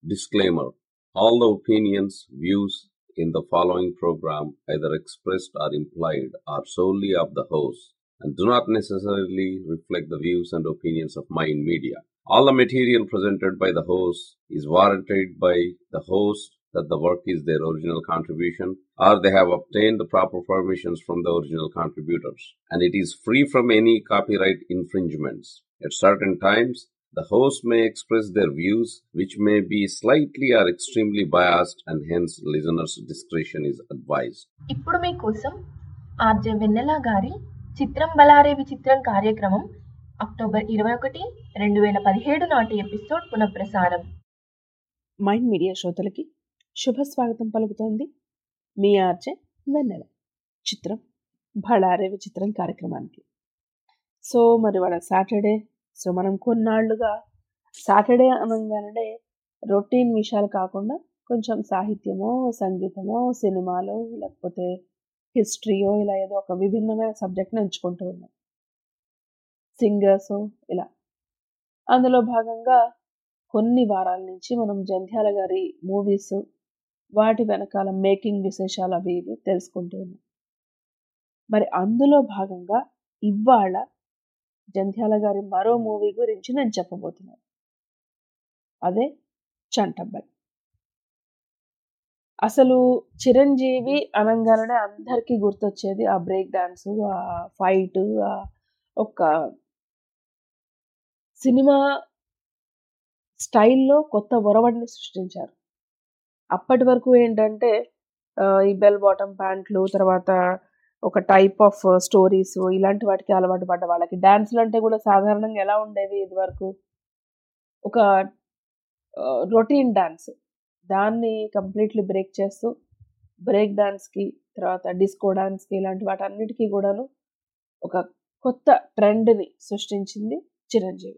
Disclaimer All the opinions, views in the following program, either expressed or implied, are solely of the host and do not necessarily reflect the views and opinions of Mind Media. All the material presented by the host is warranted by the host that the work is their original contribution or they have obtained the proper permissions from the original contributors and it is free from any copyright infringements. At certain times, the host may express their views which may be slightly or extremely biased and hence listeners' discretion is advised. ఇప్పుడు మీకోసం RJ వెన్నెల గారి చిత్రం బలారే విచిత్రం కార్యక్రమం October ఇరవై ఒకటి రెండు వేల పదిహేడు నాటి ఎపిసోడ్ పునఃప్రసారం మైండ్ మీడియా శ్రోతలకి శుభ స్వాగతం పలుకుతోంది మీ ఆర్జే వెన్నెల చిత్రం భళారే విచిత్రం కార్యక్రమానికి సో మరి వాళ్ళ సాటర్డే సో మనం కొన్నాళ్ళుగా సాటర్డే అనగానే రొటీన్ విషయాలు కాకుండా కొంచెం సాహిత్యమో సంగీతమో సినిమాలో లేకపోతే హిస్టరీయో ఇలా ఏదో ఒక విభిన్నమైన సబ్జెక్ట్ని ఎంచుకుంటూ ఉన్నాం సింగర్స్ ఇలా అందులో భాగంగా కొన్ని వారాల నుంచి మనం జంధ్యాల గారి మూవీస్ వాటి వెనకాల మేకింగ్ విశేషాలు అవి ఇవి తెలుసుకుంటూ ఉన్నాం మరి అందులో భాగంగా ఇవాళ జంధ్యాల గారి మరో మూవీ గురించి నేను చెప్పబోతున్నాను అదే చంటబ్బాయి అసలు చిరంజీవి అనగానే అందరికీ గుర్తొచ్చేది ఆ బ్రేక్ డాన్స్ ఆ ఫైట్ ఒక సినిమా స్టైల్లో కొత్త ఒరవడిని సృష్టించారు అప్పటి వరకు ఏంటంటే ఈ బెల్ బాటమ్ ప్యాంట్లు తర్వాత ఒక టైప్ ఆఫ్ స్టోరీస్ ఇలాంటి వాటికి అలవాటు పడ్డ వాళ్ళకి డ్యాన్స్లు అంటే కూడా సాధారణంగా ఎలా ఉండేవి ఇది వరకు ఒక రొటీన్ డ్యాన్స్ దాన్ని కంప్లీట్లీ బ్రేక్ చేస్తూ బ్రేక్ డాన్స్కి తర్వాత డిస్కో డాన్స్కి ఇలాంటి వాటన్నిటికీ కూడాను ఒక కొత్త ట్రెండ్ని సృష్టించింది చిరంజీవి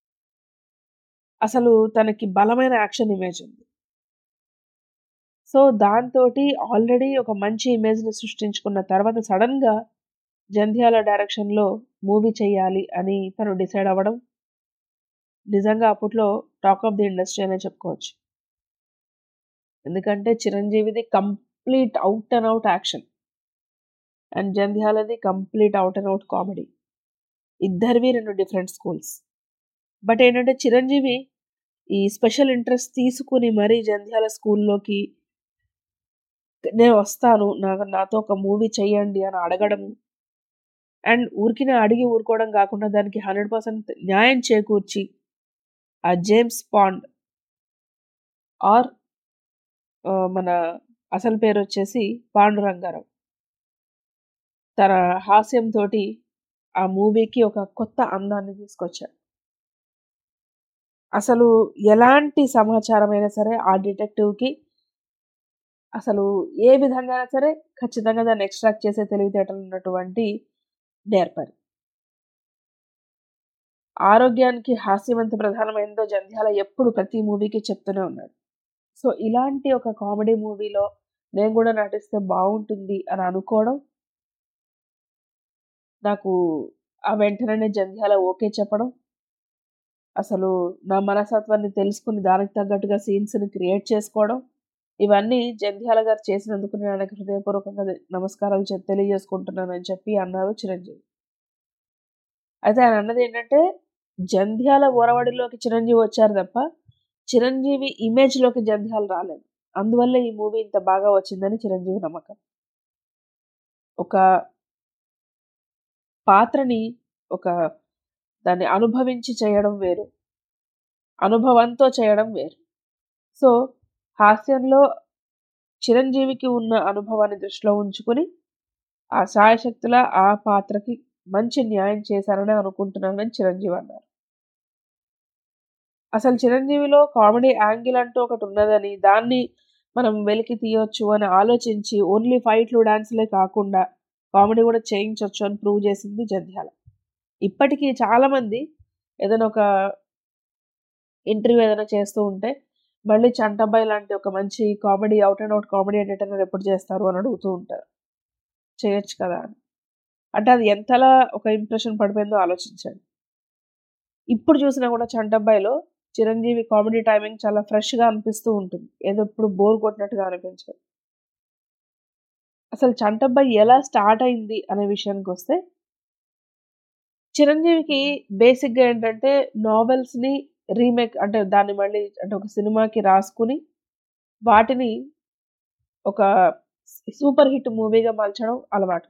అసలు తనకి బలమైన యాక్షన్ ఇమేజ్ ఉంది సో దాంతో ఆల్రెడీ ఒక మంచి ఇమేజ్ని సృష్టించుకున్న తర్వాత సడన్గా జంధ్యాల డైరెక్షన్లో మూవీ చేయాలి అని తను డిసైడ్ అవ్వడం నిజంగా అప్పట్లో టాక్ ఆఫ్ ది ఇండస్ట్రీ అనే చెప్పుకోవచ్చు ఎందుకంటే చిరంజీవిది complete out and out action and జంధ్యాలది complete out and out comedy ఇద్దరివి రెండు డిఫరెంట్ స్కూల్స్ బట్ ఏంటంటే చిరంజీవి ఈ స్పెషల్ ఇంట్రెస్ట్ తీసుకుని మరీ జంధ్యాల స్కూల్లోకి నేను వస్తాను నాకు నాతో ఒక మూవీ చెయ్యండి అని అడగడము అండ్ ఊరికిన అడిగి ఊరుకోవడం కాకుండా దానికి హండ్రెడ్ పర్సెంట్ న్యాయం చేకూర్చి ఆ జేమ్స్ పాండ్ ఆర్ మన అసలు పేరు వచ్చేసి పాండురంగారావు తన హాస్యంతో ఆ మూవీకి ఒక కొత్త అందాన్ని తీసుకొచ్చాడు అసలు ఎలాంటి సమాచారం అయినా సరే ఆ డిటెక్టివ్కి అసలు ఏ విధంగా సరే ఖచ్చితంగా దాన్ని ఎక్స్ట్రాక్ట్ చేసే తెలివితేటలు ఉన్నటువంటి నేర్పరి ఆరోగ్యానికి హాస్యమంత ప్రధానమైనదో జంధ్యాల ఎప్పుడు ప్రతి మూవీకి చెప్తూనే ఉన్నాడు సో ఇలాంటి ఒక కామెడీ మూవీలో నేను కూడా నటిస్తే బాగుంటుంది అని అనుకోవడం నాకు ఆ వెంటనే జంధ్యాల ఓకే చెప్పడం అసలు నా మనస్తత్వాన్ని తెలుసుకుని దానికి తగ్గట్టుగా సీన్స్ని క్రియేట్ చేసుకోవడం ఇవన్నీ జంధ్యాల గారు చేసినందుకు నేను ఆయనకు హృదయపూర్వకంగా నమస్కారాలు తెలియజేసుకుంటున్నానని చెప్పి అన్నారు చిరంజీవి అయితే ఆయన అన్నది ఏంటంటే జంధ్యాల ఒరవడిలోకి చిరంజీవి వచ్చారు తప్ప చిరంజీవి ఇమేజ్లోకి జంధ్యాలు రాలేదు అందువల్ల ఈ మూవీ ఇంత బాగా వచ్చిందని చిరంజీవి నమ్మకం ఒక పాత్రని ఒక దాన్ని అనుభవించి చేయడం వేరు అనుభవంతో చేయడం వేరు సో హాస్యంలో చిరంజీవికి ఉన్న అనుభవాన్ని దృష్టిలో ఉంచుకుని ఆ సాయశక్తుల ఆ పాత్రకి మంచి న్యాయం చేశారని అనుకుంటున్నానని చిరంజీవి అన్నారు అసలు చిరంజీవిలో కామెడీ యాంగిల్ అంటూ ఒకటి ఉన్నదని దాన్ని మనం వెలికి తీయొచ్చు అని ఆలోచించి ఓన్లీ ఫైట్లు డాన్స్లే కాకుండా కామెడీ కూడా చేయించవచ్చు అని ప్రూవ్ చేసింది జంధ్యాల ఇప్పటికీ చాలామంది ఏదైనా ఒక ఇంటర్వ్యూ ఏదైనా చేస్తూ ఉంటే మళ్ళీ చంటబ్బాయి లాంటి ఒక మంచి comedy out and out comedy entertainer ఎప్పుడు చేస్తారు అని అడుగుతూ ఉంటారు చేయొచ్చు కదా అని అంటే అది ఎంతలా ఒక ఇంప్రెషన్ పడిపోయిందో ఆలోచించండి ఇప్పుడు చూసినా కూడా చంటబ్బాయిలో చిరంజీవి కామెడీ టైమింగ్ చాలా ఫ్రెష్గా అనిపిస్తూ ఉంటుంది ఏదో ఇప్పుడు బోర్ కొట్టినట్టుగా అనిపించదు అసలు చంటబ్బాయి ఎలా స్టార్ట్ అయింది అనే విషయానికి వస్తే చిరంజీవికి బేసిక్గా ఏంటంటే నావెల్స్ని రీమేక్ అంటే దాన్ని మళ్ళీ అంటే ఒక సినిమాకి రాసుకుని వాటిని ఒక సూపర్ హిట్ మూవీగా మలచడం అలవాటు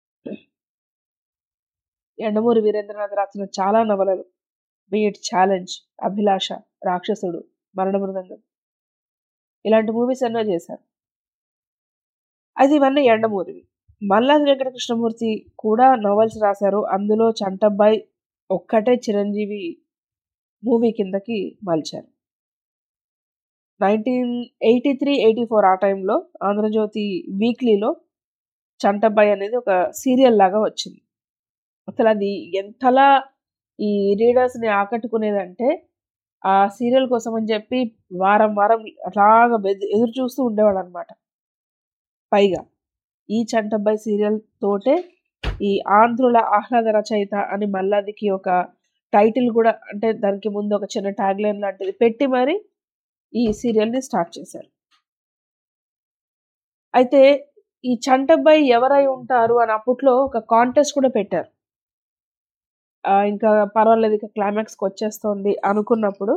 ఎండమూరి వీరేంద్రనాథ్ రాసిన చాలా నవలలు బిఎట్ ఛాలెంజ్ అభిలాష రాక్షసుడు మరణ మృదంగం ఇలాంటి మూవీస్ ఎన్నో చేశారు అది ఇవన్నీ ఎండమూరివి మల్లాది వెంకటకృష్ణమూర్తి కూడా నవల్స్ రాశారు అందులో చంటబ్బాయి ఒక్కటే చిరంజీవి మూవీ కిందకి మలిచారు nineteen eighty three eighty four ఆ టైంలో ఆంధ్రజ్యోతి వీక్లీలో చంటబ్బాయి అనేది ఒక సీరియల్ లాగా వచ్చింది అసలు అది ఎంతలా ఈ రీడర్స్ని ఆకట్టుకునేదంటే ఆ సీరియల్ కోసం అని చెప్పి వారం వారం అలాగా ఎదురు చూస్తూ ఉండేవాడు అనమాట పైగా ఈ చంటబ్బాయి సీరియల్ తోటే ఈ ఆంధ్రుల ఆహ్లాద రచయిత అని మల్లాదికి ఒక టైటిల్ కూడా అంటే దానికి ముందు ఒక చిన్న ట్యాగ్ లైన్ లాంటిది పెట్టి మరి ఈ సీరియల్ని స్టార్ట్ చేశారు అయితే ఈ చంటబ్బాయి ఎవరై ఉంటారు అని అప్పట్లో ఒక కాంటెస్ట్ కూడా పెట్టారు ఇంకా పర్వాలేదు ఇక క్లైమాక్స్కి వచ్చేస్తోంది అనుకున్నప్పుడు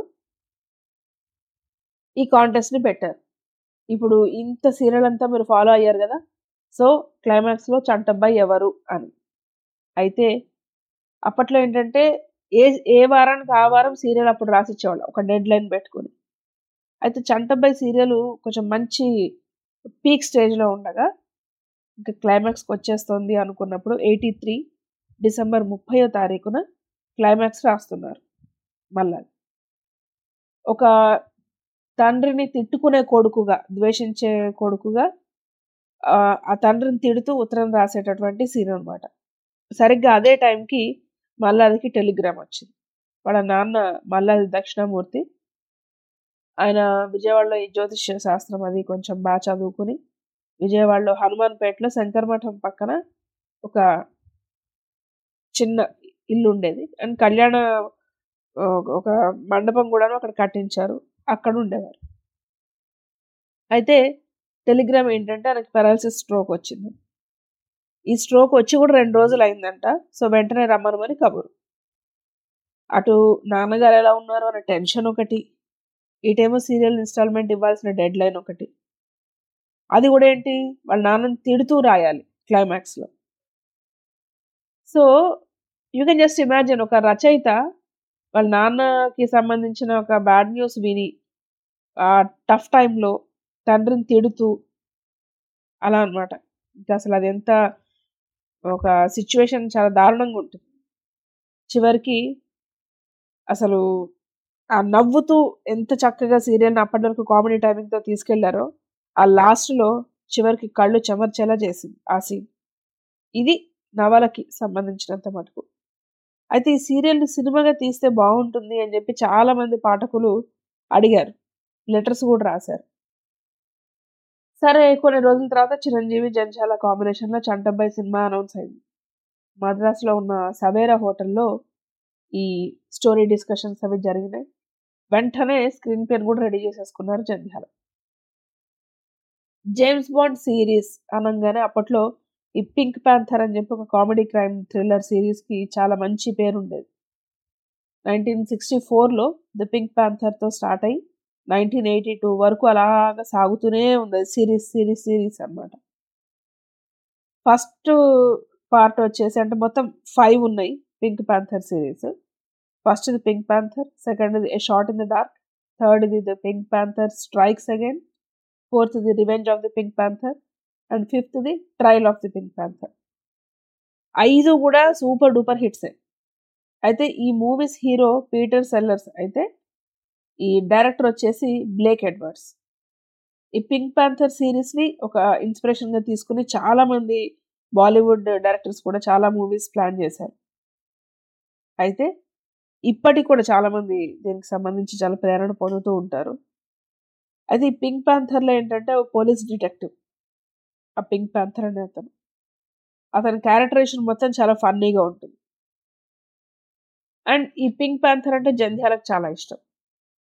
ఈ కాంటెస్ట్ని పెట్టారు ఇప్పుడు ఇంత సీరియల్ అంతా మీరు ఫాలో అయ్యారు కదా సో క్లైమాక్స్లో చంటబ్బాయి ఎవరు అని అయితే అప్పట్లో ఏంటంటే ఏ ఏ వారానికి ఆ వారం సీరియల్ అప్పుడు రాసిచ్చేవాళ్ళు ఒక డెడ్ లైన్ పెట్టుకుని అయితే చంటబ్బాయి సీరియల్ కొంచెం మంచి పీక్ స్టేజ్లో ఉండగా ఇంకా క్లైమాక్స్కి వచ్చేస్తుంది అనుకున్నప్పుడు ఎయిటీ త్రీ డిసెంబర్ ముప్పయో తారీఖున క్లైమాక్స్ రాస్తున్నారు మళ్ళా ఒక తండ్రిని తిట్టుకునే కొడుకుగా ద్వేషించే కొడుకుగా ఆ తండ్రిని తిడుతూ ఉత్తరం రాసేటటువంటి సీన్ అనమాట సరిగ్గా అదే టైంకి మల్లాదికి టెలిగ్రామ్ వచ్చింది వాళ్ళ నాన్న మల్లాది దక్షిణామూర్తి ఆయన విజయవాడలో ఈ జ్యోతిష్య శాస్త్రం అది కొంచెం బాగా చదువుకుని విజయవాడలో హనుమాన్పేటలో శంకరమఠం పక్కన ఒక చిన్న ఇల్లు ఉండేది అండ్ కళ్యాణ ఒక మండపం కూడా అక్కడ కట్టించారు అక్కడ ఉండేవారు అయితే టెలిగ్రామ్ ఏంటంటే ఆయనకి పెరాలసిస్ స్ట్రోక్ వచ్చింది ఈ స్ట్రోక్ వచ్చి కూడా రెండు రోజులు అయిందంట సో వెంటనే రమ్మనమని కబురు అటు నాన్నగారు ఎలా ఉన్నారు అనే టెన్షన్ ఒకటి ఇటేమో సీరియల్ ఇన్స్టాల్మెంట్ ఇవ్వాల్సిన డెడ్ లైన్ ఒకటి అది కూడా ఏంటి వాళ్ళ నాన్నని తిడుతూ రాయాలి క్లైమాక్స్లో so you can just imagine ఒక రచయిత వాళ్ళ నాన్నకి సంబంధించిన ఒక బ్యాడ్ న్యూస్ విని ఆ టఫ్ టైంలో తండ్రిని తిడుతూ అలా అనమాట ఇంకా అసలు అది ఎంత ఒక సిచ్యువేషన్ చాలా దారుణంగా ఉంటుంది చివరికి అసలు ఆ నవ్వుతూ ఎంత చక్కగా సీరియల్ని అప్పటి వరకు కామెడీ టైమింగ్తో తీసుకెళ్లారో ఆ లాస్ట్లో చివరికి కళ్ళు చెమర్చేలా చేసింది ఆ సీన్ ఇది నవలకి సంబంధించినంత మటుకు అయితే ఈ సీరియల్ని సినిమాగా తీస్తే బాగుంటుంది అని చెప్పి చాలా మంది పాఠకులు అడిగారు లెటర్స్ కూడా రాశారు సరే కొన్ని రోజుల తర్వాత చిరంజీవి జంచాల కాంబినేషన్లో చంటబ్బాయి సినిమా అనౌన్స్ అయింది మద్రాసులో ఉన్న సవేరా హోటల్లో ఈ స్టోరీ డిస్కషన్స్ అవి జరిగినాయి వెంటనే స్క్రీన్ పేర్ కూడా రెడీ చేసేసుకున్నారు జంధ్యాల జేమ్స్ బాండ్ సిరీస్ అనగానే అప్పట్లో ఈ పింక్ ప్యాంథర్ అని చెప్పి ఒక కామెడీ క్రైమ్ థ్రిల్లర్ సిరీస్కి చాలా మంచి పేరు ఉండేది నైన్టీన్ సిక్స్టీ ఫోర్లో ద పింక్ ప్యాంథర్తో స్టార్ట్ అయ్యి నైన్టీన్ ఎయిటీ టూ వరకు అలాగా సాగుతూనే ఉంది సిరీస్ సిరీస్ సిరీస్ అనమాట ఫస్ట్ పార్ట్ వచ్చేసి అంటే మొత్తం ఫైవ్ ఉన్నాయి పింక్ ప్యాంథర్ సిరీస్ ఫస్ట్ ఇది పింక్ ప్యాంథర్ సెకండ్ ఇది a short in the dark third ఇది the pink panther strikes again fourth ఇది revenge of the pink panther and fifth the trail of the pink panther ఐదు కూడా super duper హిట్సే అయితే ఈ movies hero Peter sellers అయితే ఈ director వచ్చేసి Blake Edwards ఈ పింక్ ప్యాంథర్ సిరీస్ని ఒక ఇన్స్పిరేషన్గా తీసుకుని చాలామంది బాలీవుడ్ డైరెక్టర్స్ కూడా చాలా మూవీస్ ప్లాన్ చేశారు అయితే ఇప్పటికి కూడా చాలామంది దీనికి సంబంధించి చాలా ప్రేరణ పొందుతూ ఉంటారు అయితే ఈ పింక్ ప్యాంథర్లో ఏంటంటే ఒక పోలీస్ డిటెక్టివ్ ఆ పింక్ ప్యాంథర్ అనే అతను అతని క్యారెక్టరేషన్ మొత్తం చాలా ఫన్నీగా ఉంటుంది అండ్ ఈ పింక్ ప్యాంథర్ అంటే జంధ్యాలకు చాలా ఇష్టం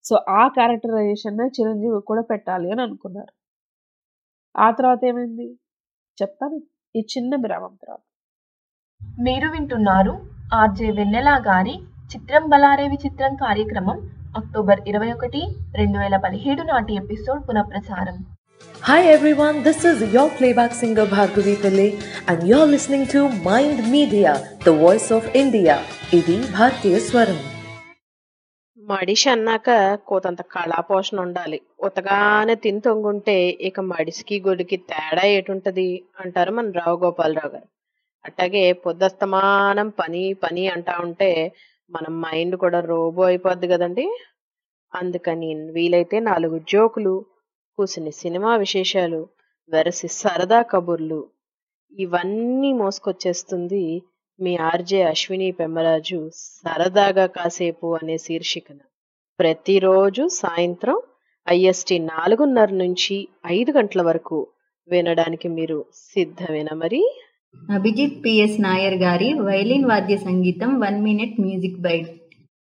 సో ఆ క్యారెక్టరైజేషన్ చిరంజీవి కూడా పెట్టాలి అని అనుకున్నారు ఆ తర్వాత ఏమైంది చెప్తాను ఈ చిన్న విరామం తర్వాత మీరు వింటున్నారు ఆర్జే వెన్నెల గారి చిత్రం బలారేవి చిత్రం కార్యక్రమం అక్టోబర్ ఇరవై ఒకటి రెండు వేల పదిహేడు నాటి ఎపిసోడ్ పునఃప్రసారం Hi everyone, this is your playback singer Bhargavi Pillai and you're listening to Mind Media, the voice of India. ఇది భారతీయ స్వరం మడిషి అన్నాక కోతంత కళాపోషణ ఉండాలి ఉతగానే తిని తొంగుంటే ఇక మడిసికి గొడికి తేడా ఏటుంటది అంటారు మన రావు గోపాలరావు గారు అట్లాగే పొద్దస్తమానం పని పని అంటా ఉంటే మన మైండ్ కూడా రోబో అయిపోద్ది కదండి అందుకని వీలైతే నాలుగు జోకులు కూసిని సినిమా విశేషాలు వెరసి సరదా కబుర్లు ఇవన్నీ మోసుకొచ్చేస్తుంది మీ ఆర్జే అశ్విని పెమ్మరాజు సరదాగా కాసేపు అనే శీర్షికన ప్రతిరోజు సాయంత్రం ఐఎస్టి నాలుగున్నర నుంచి ఐదు గంటల వరకు వినడానికి మీరు సిద్ధమేనా మరి అభిజిత్ పిఎస్ నాయర్ గారి వైలిన్ వాద్య సంగీతం one minute music byte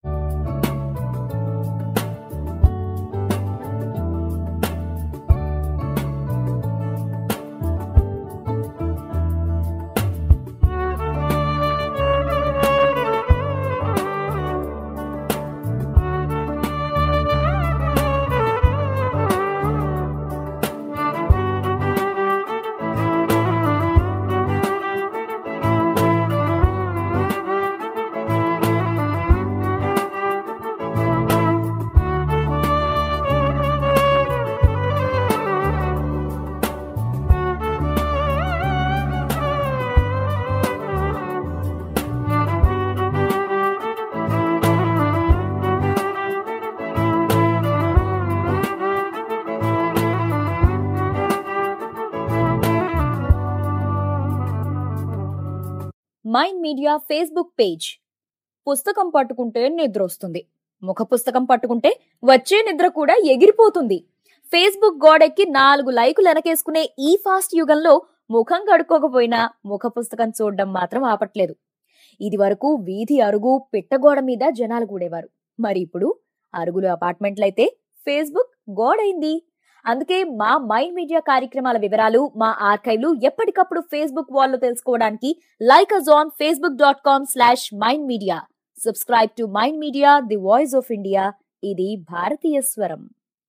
Mind Media Facebook page పుస్తకం పట్టుకుంటే నిద్ర వస్తుంది ముఖ పుస్తకం పట్టుకుంటే వచ్చే నిద్ర కూడా ఎగిరిపోతుంది ఫేస్బుక్ గోడెక్కి నాలుగు లైకులు వెనకేసుకునే ఈ ఫాస్ట్ యుగంలో ముఖం కడుక్కోకపోయినా ముఖ పుస్తకం చూడడం మాత్రం ఆపట్లేదు ఇది వరకు వీధి అరుగు పిట్టగోడ మీద జనాలు కూడేవారు మరి ఇప్పుడు అరుగులు అపార్ట్మెంట్లయితే ఫేస్బుక్ గోడైంది అందుకే మా మైండ్ మీడియా కార్యక్రమాల వివరాలు మా ఆర్కైవ్లు ఎప్పటికప్పుడు ఫేస్బుక్ వాల్లో తెలుసుకోవడానికి like us on Facebook dot com slash Mind Media subscribe to Mind Media the voice of India ఇది భారతీయ స్వరం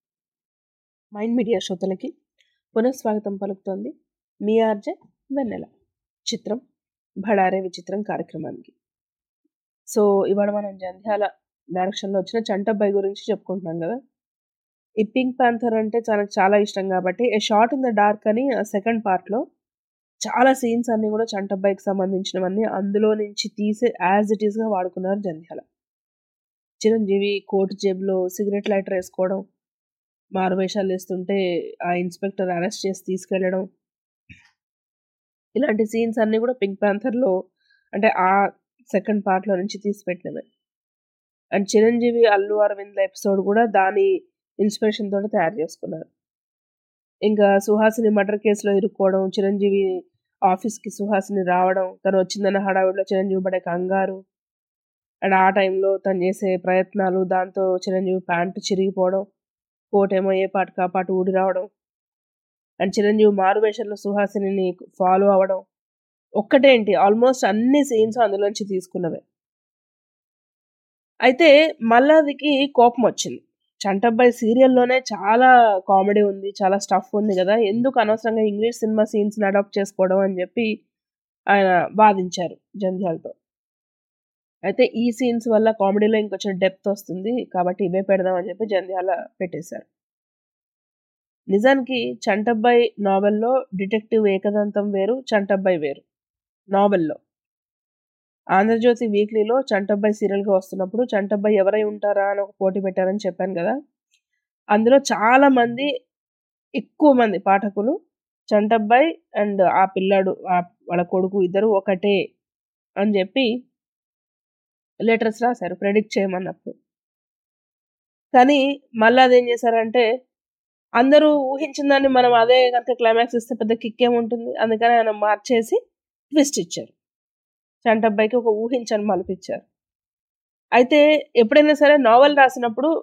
మైండ్ మీడియా శ్రోతలకి పునఃస్వాగతం పలుకుతోంది మీ ఆర్జే వెన్నెల చిత్రం భడారే విచిత్రం కార్యక్రమానికి సో ఇవాళ మనం జంధ్యాల డైరెక్షన్లో వచ్చిన చంటబ్బాయి గురించి చెప్పుకుంటున్నాం కదా ఈ పింక్ ప్యాంథర్ అంటే తనకు చాలా ఇష్టం కాబట్టి a short in the dark అని సెకండ్ పార్ట్లో చాలా సీన్స్ అన్ని కూడా చంటబ్బాయికి సంబంధించినవన్నీ అందులో నుంచి తీసి యాజ్ ఇట్ ఈస్గా వాడుకున్నారు జంధ్యాల చిరంజీవి కోర్టు జేబులో సిగరెట్ లైటర్ వేసుకోవడం మారువేషాలు వేస్తుంటే ఆ ఇన్స్పెక్టర్ అరెస్ట్ చేసి తీసుకెళ్ళడం ఇలాంటి సీన్స్ అన్నీ కూడా పింక్ ప్యాంథర్లో అంటే ఆ సెకండ్ పార్ట్లో నుంచి తీసి పెట్టినవే అండ్ చిరంజీవి అల్లు అరవింద్ ఎపిసోడ్ కూడా దాని ఇన్స్పిరేషన్ తోటి తయారు చేసుకున్నారు ఇంకా సుహాసిని మర్డర్ కేసులో ఇరుక్కోవడం చిరంజీవి ఆఫీస్కి సుహాసిని రావడం తను వచ్చిందన్న హడావిడిలో చిరంజీవి పడే కంగారు అండ్ ఆ టైంలో తను చేసే ప్రయత్నాలు దాంతో చిరంజీవి ప్యాంటు చిరిగిపోవడం కోట్ ఏమో ఏ పాటు ఆ పాటు ఊడి రావడం అండ్ చిరంజీవి మారువేషంలో సుహాసిని ఫాలో అవ్వడం ఒక్కటేంటి ఆల్మోస్ట్ అన్ని సీన్స్ అందులోంచి తీసుకున్నవే అయితే మల్లాదికి కోపం వచ్చింది చంటబ్బాయి సీరియల్లోనే చాలా కామెడీ ఉంది చాలా స్టఫ్ ఉంది కదా ఎందుకు అనవసరంగా ఇంగ్లీష్ సినిమా సీన్స్ని అడాప్ట్ చేసుకోవడం అని చెప్పి ఆయన వాదించారు జంధ్యాలతో అయితే ఈ సీన్స్ వల్ల కామెడీలో ఇంకొంచెం డెప్త్ వస్తుంది కాబట్టి ఇవే పెడదాం అని చెప్పి జంధ్యాల పెట్టేశారు నిజానికి చంటబ్బాయి నావెల్లో డిటెక్టివ్ ఏకదంతం వేరు చంటబ్బాయి వేరు నావెల్లో ఆంధ్రజ్యోతి వీక్లీలో చంటబ్బాయి సీరియల్గా వస్తున్నప్పుడు చంటబ్బాయి ఎవరై ఉంటారా అని ఒక పోటీ పెట్టారని చెప్పాను కదా అందులో చాలా మంది ఎక్కువ మంది పాఠకులు చంటబ్బాయి అండ్ ఆ పిల్లాడు వాళ్ళ కొడుకు ఇద్దరు ఒకటే అని చెప్పి లెటర్స్ రాశారు ప్రెడిక్ట్ చేయమన్నప్పుడు కానీ మళ్ళీ అదేం చేశారంటే అందరూ ఊహించిన దాన్ని మనం అదే కనుక క్లైమాక్స్ ఇస్తే పెద్ద కిక్ ఏముంటుంది అందుకని ఆయన మార్చేసి ట్విస్ట్ ఇచ్చారు చంటబ్బాయికి ఒక ఊహించని మలిపించారు అయితే ఎప్పుడైనా సరే నావెల్ రాసినప్పుడు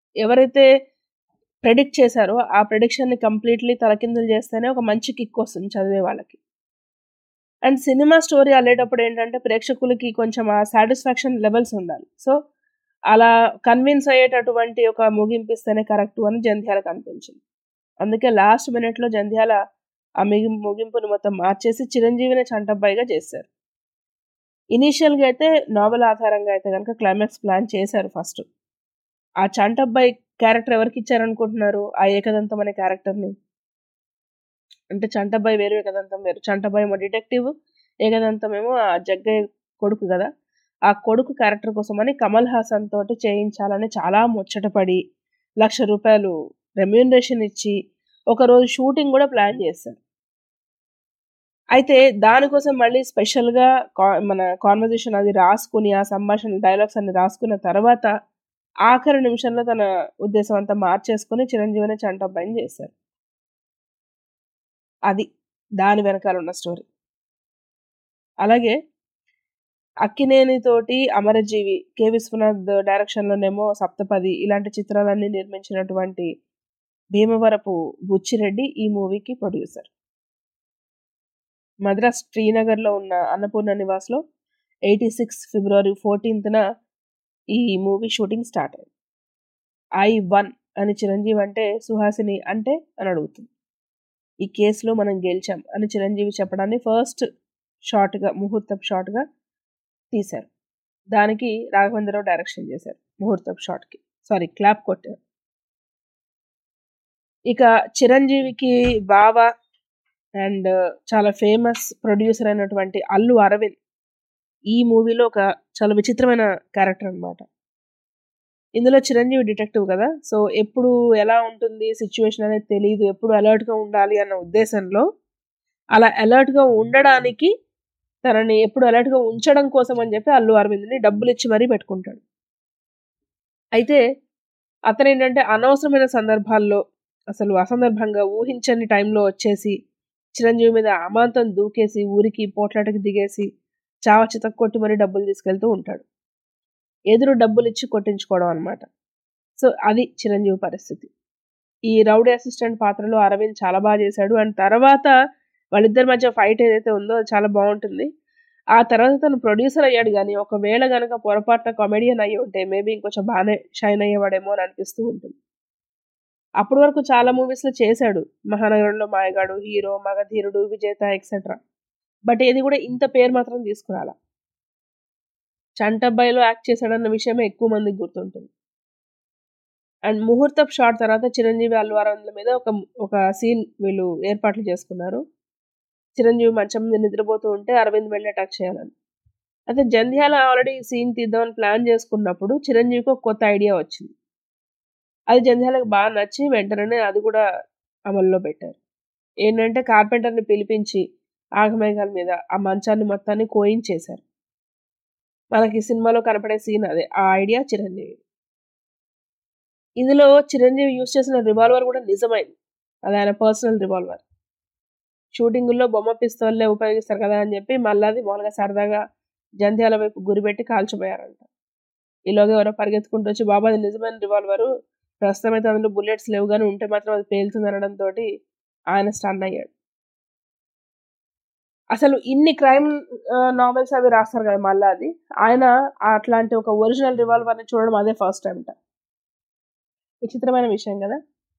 ఎవరైతే ప్రెడిక్ట్ చేశారో ఆ ప్రెడిక్షన్ని కంప్లీట్లీ తలకిందులు చేస్తేనే ఒక మంచి కిక్ వస్తుంది చదివే వాళ్ళకి అండ్ సినిమా స్టోరీ అల్లేటప్పుడు ఏంటంటే ప్రేక్షకులకి కొంచెం ఆ సాటిస్ఫాక్షన్ లెవెల్స్ ఉండాలి సో అలా కన్విన్స్ అయ్యేటటువంటి ఒక ముగింపిస్తేనే కరెక్ట్ అని జంధ్యాలకు అనిపించింది అందుకే లాస్ట్ మినిట్లో జంధ్యాల ఆ మిగి ముగింపుని మొత్తం మార్చేసి చిరంజీవిని చంటబ్బాయిగా చేశారు ఇనీషియల్గా అయితే నావెల్ ఆధారంగా అయితే కనుక క్లైమాక్స్ ప్లాన్ చేశారు ఫస్ట్ ఆ చంటబ్బాయి క్యారెక్టర్ ఎవరికి ఇచ్చారనుకుంటున్నారు ఆ ఏకదంతం అనే క్యారెక్టర్ని అంటే చంటబ్బాయి వేరు ఏకదంతం వేరు చంటబ్బాయి ఏమో డిటెక్టివ్ ఏకదంతం ఏమో ఆ జగ్గయ్య కొడుకు కదా ఆ కొడుకు క్యారెక్టర్ కోసమని కమల్ హాసన్ తోటి చేయించాలని చాలా ముచ్చటపడి లక్ష రూపాయలు రెమ్యూనరేషన్ ఇచ్చి ఒకరోజు షూటింగ్ కూడా ప్లాన్ చేశారు అయితే దానికోసం మళ్ళీ స్పెషల్గా కా- మన కాన్వర్జేషన్ అది రాసుకుని ఆ సంభాషణ డైలాగ్స్ అన్ని రాసుకున్న తర్వాత ఆఖరి నిమిషంలో తన ఉద్దేశం అంతా మార్చేసుకుని చిరంజీవిని చంటబ్బాయిని చేశారు అది దాని వెనకాల ఉన్న స్టోరీ అలాగే అక్కినేని తోటి అమరజీవి కె విశ్వనాథ్ డైరెక్షన్లోనేమో సప్తపది ఇలాంటి చిత్రాలన్నీ నిర్మించినటువంటి భీమవరపు బుచ్చిరెడ్డి ఈ మూవీకి ప్రొడ్యూసర్ మద్రాస్ శ్రీనగర్లో ఉన్న అన్నపూర్ణ నివాస్లో ఎయిటీ సిక్స్ ఫిబ్రవరి ఫోర్టీన్త్న ఈ మూవీ షూటింగ్ స్టార్ట్ అయింది ఐ వన్ అని చిరంజీవి అంటే సుహాసిని అంటే అని అడుగుతుంది ఈ కేసులో మనం గెలిచాం అని చిరంజీవి చెప్పడాన్ని ఫస్ట్ షార్ట్గా ముహూర్తపు షార్ట్గా తీశారు దానికి రాఘవేంద్రరావు డైరెక్షన్ చేశారు ముహూర్తపు షార్ట్కి సారీ క్లాప్ కొట్టారు ఇక చిరంజీవికి బావ అండ్ చాలా ఫేమస్ ప్రొడ్యూసర్ అయినటువంటి అల్లు అరవింద్ ఈ మూవీలో ఒక చాలా విచిత్రమైన క్యారెక్టర్ అన్నమాట ఇందులో చిరంజీవి డిటెక్టివ్ కదా సో ఎప్పుడు ఎలా ఉంటుంది సిచ్యువేషన్ అనేది తెలియదు ఎప్పుడు అలర్ట్గా ఉండాలి అన్న ఉద్దేశంలో అలా అలర్ట్గా ఉండడానికి తనని ఎప్పుడు అలర్ట్గా ఉంచడం కోసం అని చెప్పి అల్లు అరవింద్ని డబ్బులు ఇచ్చి మరీ పెట్టుకుంటాడు అయితే అతను ఏంటంటే అనవసరమైన సందర్భాల్లో అసలు అసందర్భంగా ఊహించని టైంలో వచ్చేసి చిరంజీవి మీద అమాంతం దూకేసి ఊరికి పోట్లాటకి దిగేసి చావ చితక్ కొట్టి మరీ డబ్బులు తీసుకెళ్తూ ఉంటాడు ఎదురు డబ్బులు ఇచ్చి కొట్టించుకోవడం అనమాట సో అది చిరంజీవి పరిస్థితి ఈ రౌడీ అసిస్టెంట్ పాత్రలో అరవింద్ చాలా బాగా చేశాడు అండ్ తర్వాత వాళ్ళిద్దరి మధ్య ఫైట్ ఏదైతే ఉందో అది చాలా బాగుంటుంది ఆ తర్వాత తను ప్రొడ్యూసర్ అయ్యాడు కానీ ఒకవేళ గనక పొరపాటున కామెడియన్ అయ్యి ఉంటే మేబీ ఇంకొంచెం బాగానే షైన్ అయ్యేవాడేమో అని అనిపిస్తూ ఉంటుంది అప్పటి వరకు చాలా మూవీస్లో చేశాడు మహానగరంలో మాయగాడు హీరో మగధీరుడు విజేత ఎక్సెట్రా బట్ ఏది కూడా ఇంత పేరు మాత్రం తీసుకురాల చంటబ్బాయిలో యాక్ట్ చేశాడన్న విషయమే ఎక్కువ మందికి గుర్తుంటుంది అండ్ ముహూర్తపు షాట్ తర్వాత చిరంజీవి అల్వారంల మీద ఒక ఒక సీన్ వీళ్ళు ఏర్పాట్లు చేసుకున్నారు చిరంజీవి మంచం మీద నిద్రపోతూ ఉంటే అరవింద్ వెళ్ళి అటాక్ చేయాలని అయితే జంధ్యాల ఆల్రెడీ సీన్ తీద్దామని ప్లాన్ చేసుకున్నప్పుడు చిరంజీవికి ఒక కొత్త ఐడియా వచ్చింది అది జంధ్యాలకు బాగా నచ్చి వెంటనే అది కూడా అమల్లో పెట్టారు ఏంటంటే కార్పెంటర్ని పిలిపించి ఆగమేఘాల మీద ఆ మంచాన్ని మొత్తాన్ని కోయించేశారు మనకి సినిమాలో కనపడే సీన్ అదే ఆ ఐడియా చిరంజీవి ఇందులో చిరంజీవి యూజ్ చేసిన రివాల్వర్ కూడా నిజమైంది అది ఆయన పర్సనల్ రివాల్వర్ షూటింగుల్లో బొమ్మ పిస్తోల్లే ఉపయోగిస్తారు కదా అని చెప్పి మళ్ళీ అది మామూలుగా సరదాగా జంధ్యాల వైపు గురిపెట్టి కాల్చిపోయారంట ఈలోగా ఎవరో పరిగెత్తుకుంటూ వచ్చి బాబా అది నిజమైన రివాల్వరు ప్రస్తుతం అయితే అందులో బుల్లెట్స్ లేవు కానీ ఉంటే మాత్రం అది పేలుతుంది అనడంతో ఆయన స్టన్ అయ్యాడు అసలు ఇన్ని క్రైమ్ నావెల్స్ అవి రాస్తారు కదా మళ్ళీ అది ఆయన అట్లాంటి ఒక ఒరిజినల్ రివాల్వర్ని చూడడం అదే ఫస్ట్ టైం విచిత్రమైన విషయం కదా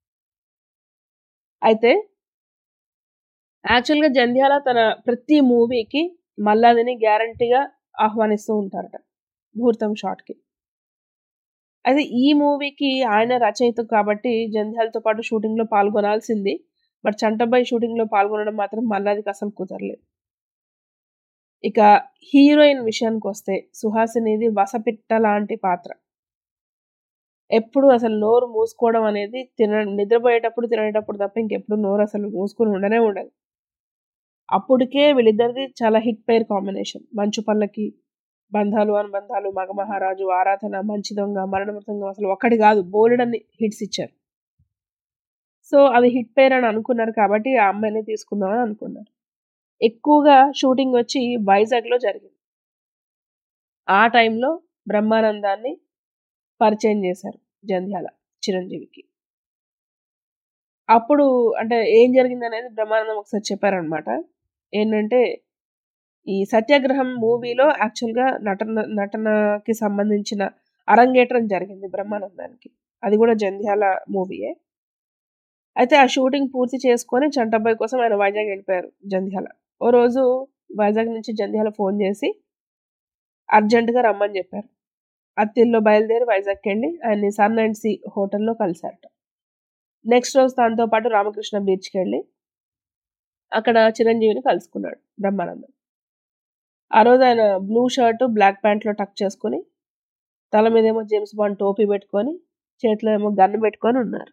అయితే యాక్చువల్గా జంధ్యాల తన ప్రతి మూవీకి మల్లాదిని గ్యారంటీగా ఆహ్వానిస్తూ ఉంటారట ముహూర్తం షాట్కి అయితే ఈ మూవీకి ఆయన రచయిత కాబట్టి జంధ్యాలతో పాటు షూటింగ్లో పాల్గొనాల్సింది బట్ చంటబ్బాయి షూటింగ్లో పాల్గొనడం మాత్రం మల్లాదికి అసలు కుదరలేదు ఇక హీరోయిన్ విషయానికి వస్తే సుహాసినిది వసపిట్ట లాంటి పాత్ర ఎప్పుడు అసలు నోరు మూసుకోవడం అనేది తిన నిద్రపోయేటప్పుడు తినేటప్పుడు తప్ప ఇంకెప్పుడు నోరు అసలు మూసుకొని ఉండనే ఉండదు అప్పటికే వీళ్ళిద్దరిది చాలా హిట్ పేర్ కాంబినేషన్ మంచు పల్లకి బంధాలు అనుబంధాలు మగమహారాజు ఆరాధన మంచి దొంగ మరణమృతంగం అసలు ఒక్కటి కాదు బోలెడన్ని హిట్స్ ఇచ్చారు సో అది హిట్ పేర్ అని అనుకున్నారు కాబట్టి ఆ అమ్మాయిని తీసుకుందామని అనుకున్నారు ఎక్కువగా షూటింగ్ వచ్చి వైజాగ్లో జరిగింది ఆ టైంలో బ్రహ్మానందాన్ని పరిచయం చేశారు జంధ్యాల చిరంజీవికి అప్పుడు అంటే ఏం జరిగింది అనేది బ్రహ్మానందం ఒకసారి చెప్పారనమాట ఏంటంటే ఈ సత్యాగ్రహం మూవీలో యాక్చువల్గా నటన నటనకి సంబంధించిన అరంగేట్రం జరిగింది బ్రహ్మానందానికి అది కూడా జంధ్యాల మూవీయే అయితే ఆ షూటింగ్ పూర్తి చేసుకొని చంటబ్బాయి కోసం ఆయన వైజాగ్ వెళ్ళిపోయారు జంధ్యాల ఓ రోజు వైజాగ్ నుంచి జంధ్యాల ఫోన్ చేసి అర్జెంటుగా రమ్మని చెప్పారు అత్తిల్లో బయలుదేరి వైజాగ్కి వెళ్ళి ఆయన్ని సన్ అండ్ సి హోటల్లో కలిశారట నెక్స్ట్ రోజు తనతో పాటు రామకృష్ణ బీచ్కి వెళ్ళి అక్కడ చిరంజీవిని కలుసుకున్నాడు బ్రహ్మానందం ఆ రోజు ఆయన బ్లూ షర్ట్ బ్లాక్ ప్యాంట్లో టక్ చేసుకుని తల మీద ఏమో జేమ్స్ బాండ్ టోపీ పెట్టుకొని చేతిలో ఏమో గన్ను పెట్టుకొని ఉన్నారు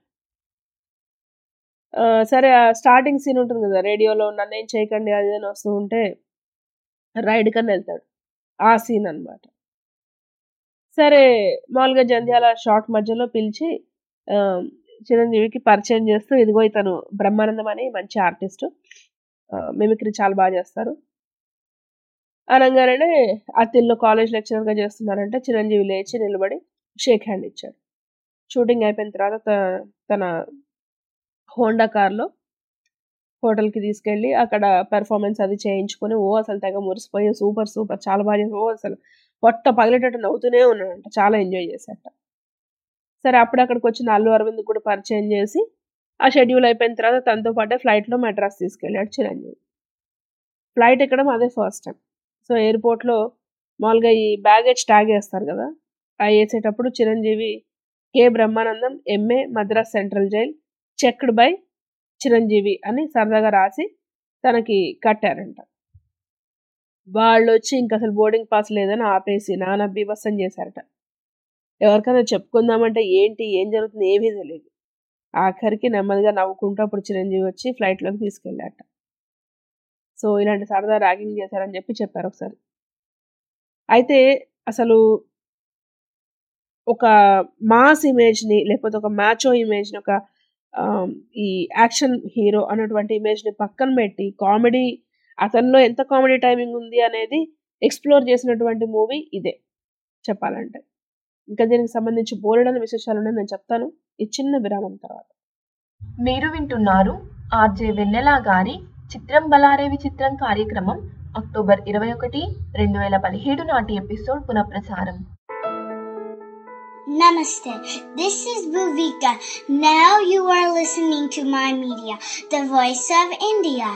ఆ, సరే ఆ స్టార్టింగ్ సీన్ ఉంటుంది కదా రేడియోలో నన్ను ఏం చేయకండి అది అని వస్తూ ఉంటే రైడ్ కన్నా వెళ్తాడు ఆ సీన్ అన్నమాట సరే మామూలుగా జంధ్యాల షార్ట్ మధ్యలో పిలిచి ఆ, చిరంజీవికి పరిచయం చేస్తూ ఇదిగో ఇతను బ్రహ్మానందం అని మంచి ఆర్టిస్ట్ మిమిక్రీ చాలా బాగా చేస్తారు అనగానే అత్తిల్లో కాలేజ్ లెక్చరర్గా చేస్తున్నారంటే చిరంజీవి లేచి నిలబడి షేక్ హ్యాండ్ ఇచ్చాడు షూటింగ్ అయిపోయిన తర్వాత త- తన హోండా కార్లో హోటల్కి తీసుకెళ్ళి అక్కడ పెర్ఫార్మెన్స్ అది చేయించుకొని ఓ అసలు తెగ మురిసిపోయి సూపర్ సూపర్ చాలా బాగా చేసి ఓ అసలు పొట్ట పగిలేటట్టు నవ్వుతూనే ఉన్నాడంట చాలా ఎంజాయ్ చేశాట సరే అప్పుడు అక్కడికి వచ్చిన అల్లు అరవింద్ కూడా పరిచయం చేసి ఆ షెడ్యూల్ అయిపోయిన తర్వాత తనతో పాటే ఫ్లైట్లో మెడ్రాస్ తీసుకెళ్ళాడు చిరంజీవి ఫ్లైట్ ఎక్కడం అదే ఫస్ట్ టైం సో ఎయిర్పోర్ట్లో మామూలుగా ఈ బ్యాగేజ్ ట్యాగ్ వేస్తారు కదా ఆ వేసేటప్పుడు Chiranjeevi K Brahmanandam MA Madras central jail checked by Chiranjeevi అని సరదాగా రాసి తనకి కట్టారంట వాళ్ళు వచ్చి ఇంక అసలు బోర్డింగ్ పాస్ లేదని ఆపేసి నానా బీభత్సం చేశారట ఎవరికైనా చెప్పుకుందామంటే ఏంటి ఏం జరుగుతుంది ఏమీ తెలియదు ఆఖరికి నెమ్మదిగా నవ్వుకుంటూ అప్పుడు చిరంజీవి వచ్చి ఫ్లైట్లోకి తీసుకెళ్ళాట సో ఇలాంటి సరదా ర్యాగింగ్ చేశారని చెప్పి చెప్పారు ఒకసారి అయితే అసలు ఒక మాస్ ఇమేజ్ని లేకపోతే ఒక మ్యాచో ఇమేజ్ని ఒక ఆ, ఈ యాక్షన్ హీరో అన్నటువంటి ఇమేజ్ని పక్కన పెట్టి కామెడీ అతనిలో ఎంత కామెడీ టైమింగ్ ఉంది అనేది ఎక్స్ప్లోర్ చేసినటువంటి మూవీ ఇదే చెప్పాలంటే ఇంకా దీనికి సంబంధించి బోలెడని విశేషాలు ఉన్నాయి నేను చెప్తాను ఈ చిన్న విరామం తర్వాత మీరు వింటున్నారు ఆర్జే వెన్నెల గారి చిత్రం బలారేవి చిత్రం కార్యక్రమం అక్టోబర్ ఇరవై ఒకటి రెండు వేల పదిహేడు నాటి ఎపిసోడ్ పునఃప్రసారం Namaste. This is Bhuvika. Now you are listening to my media, the voice of India.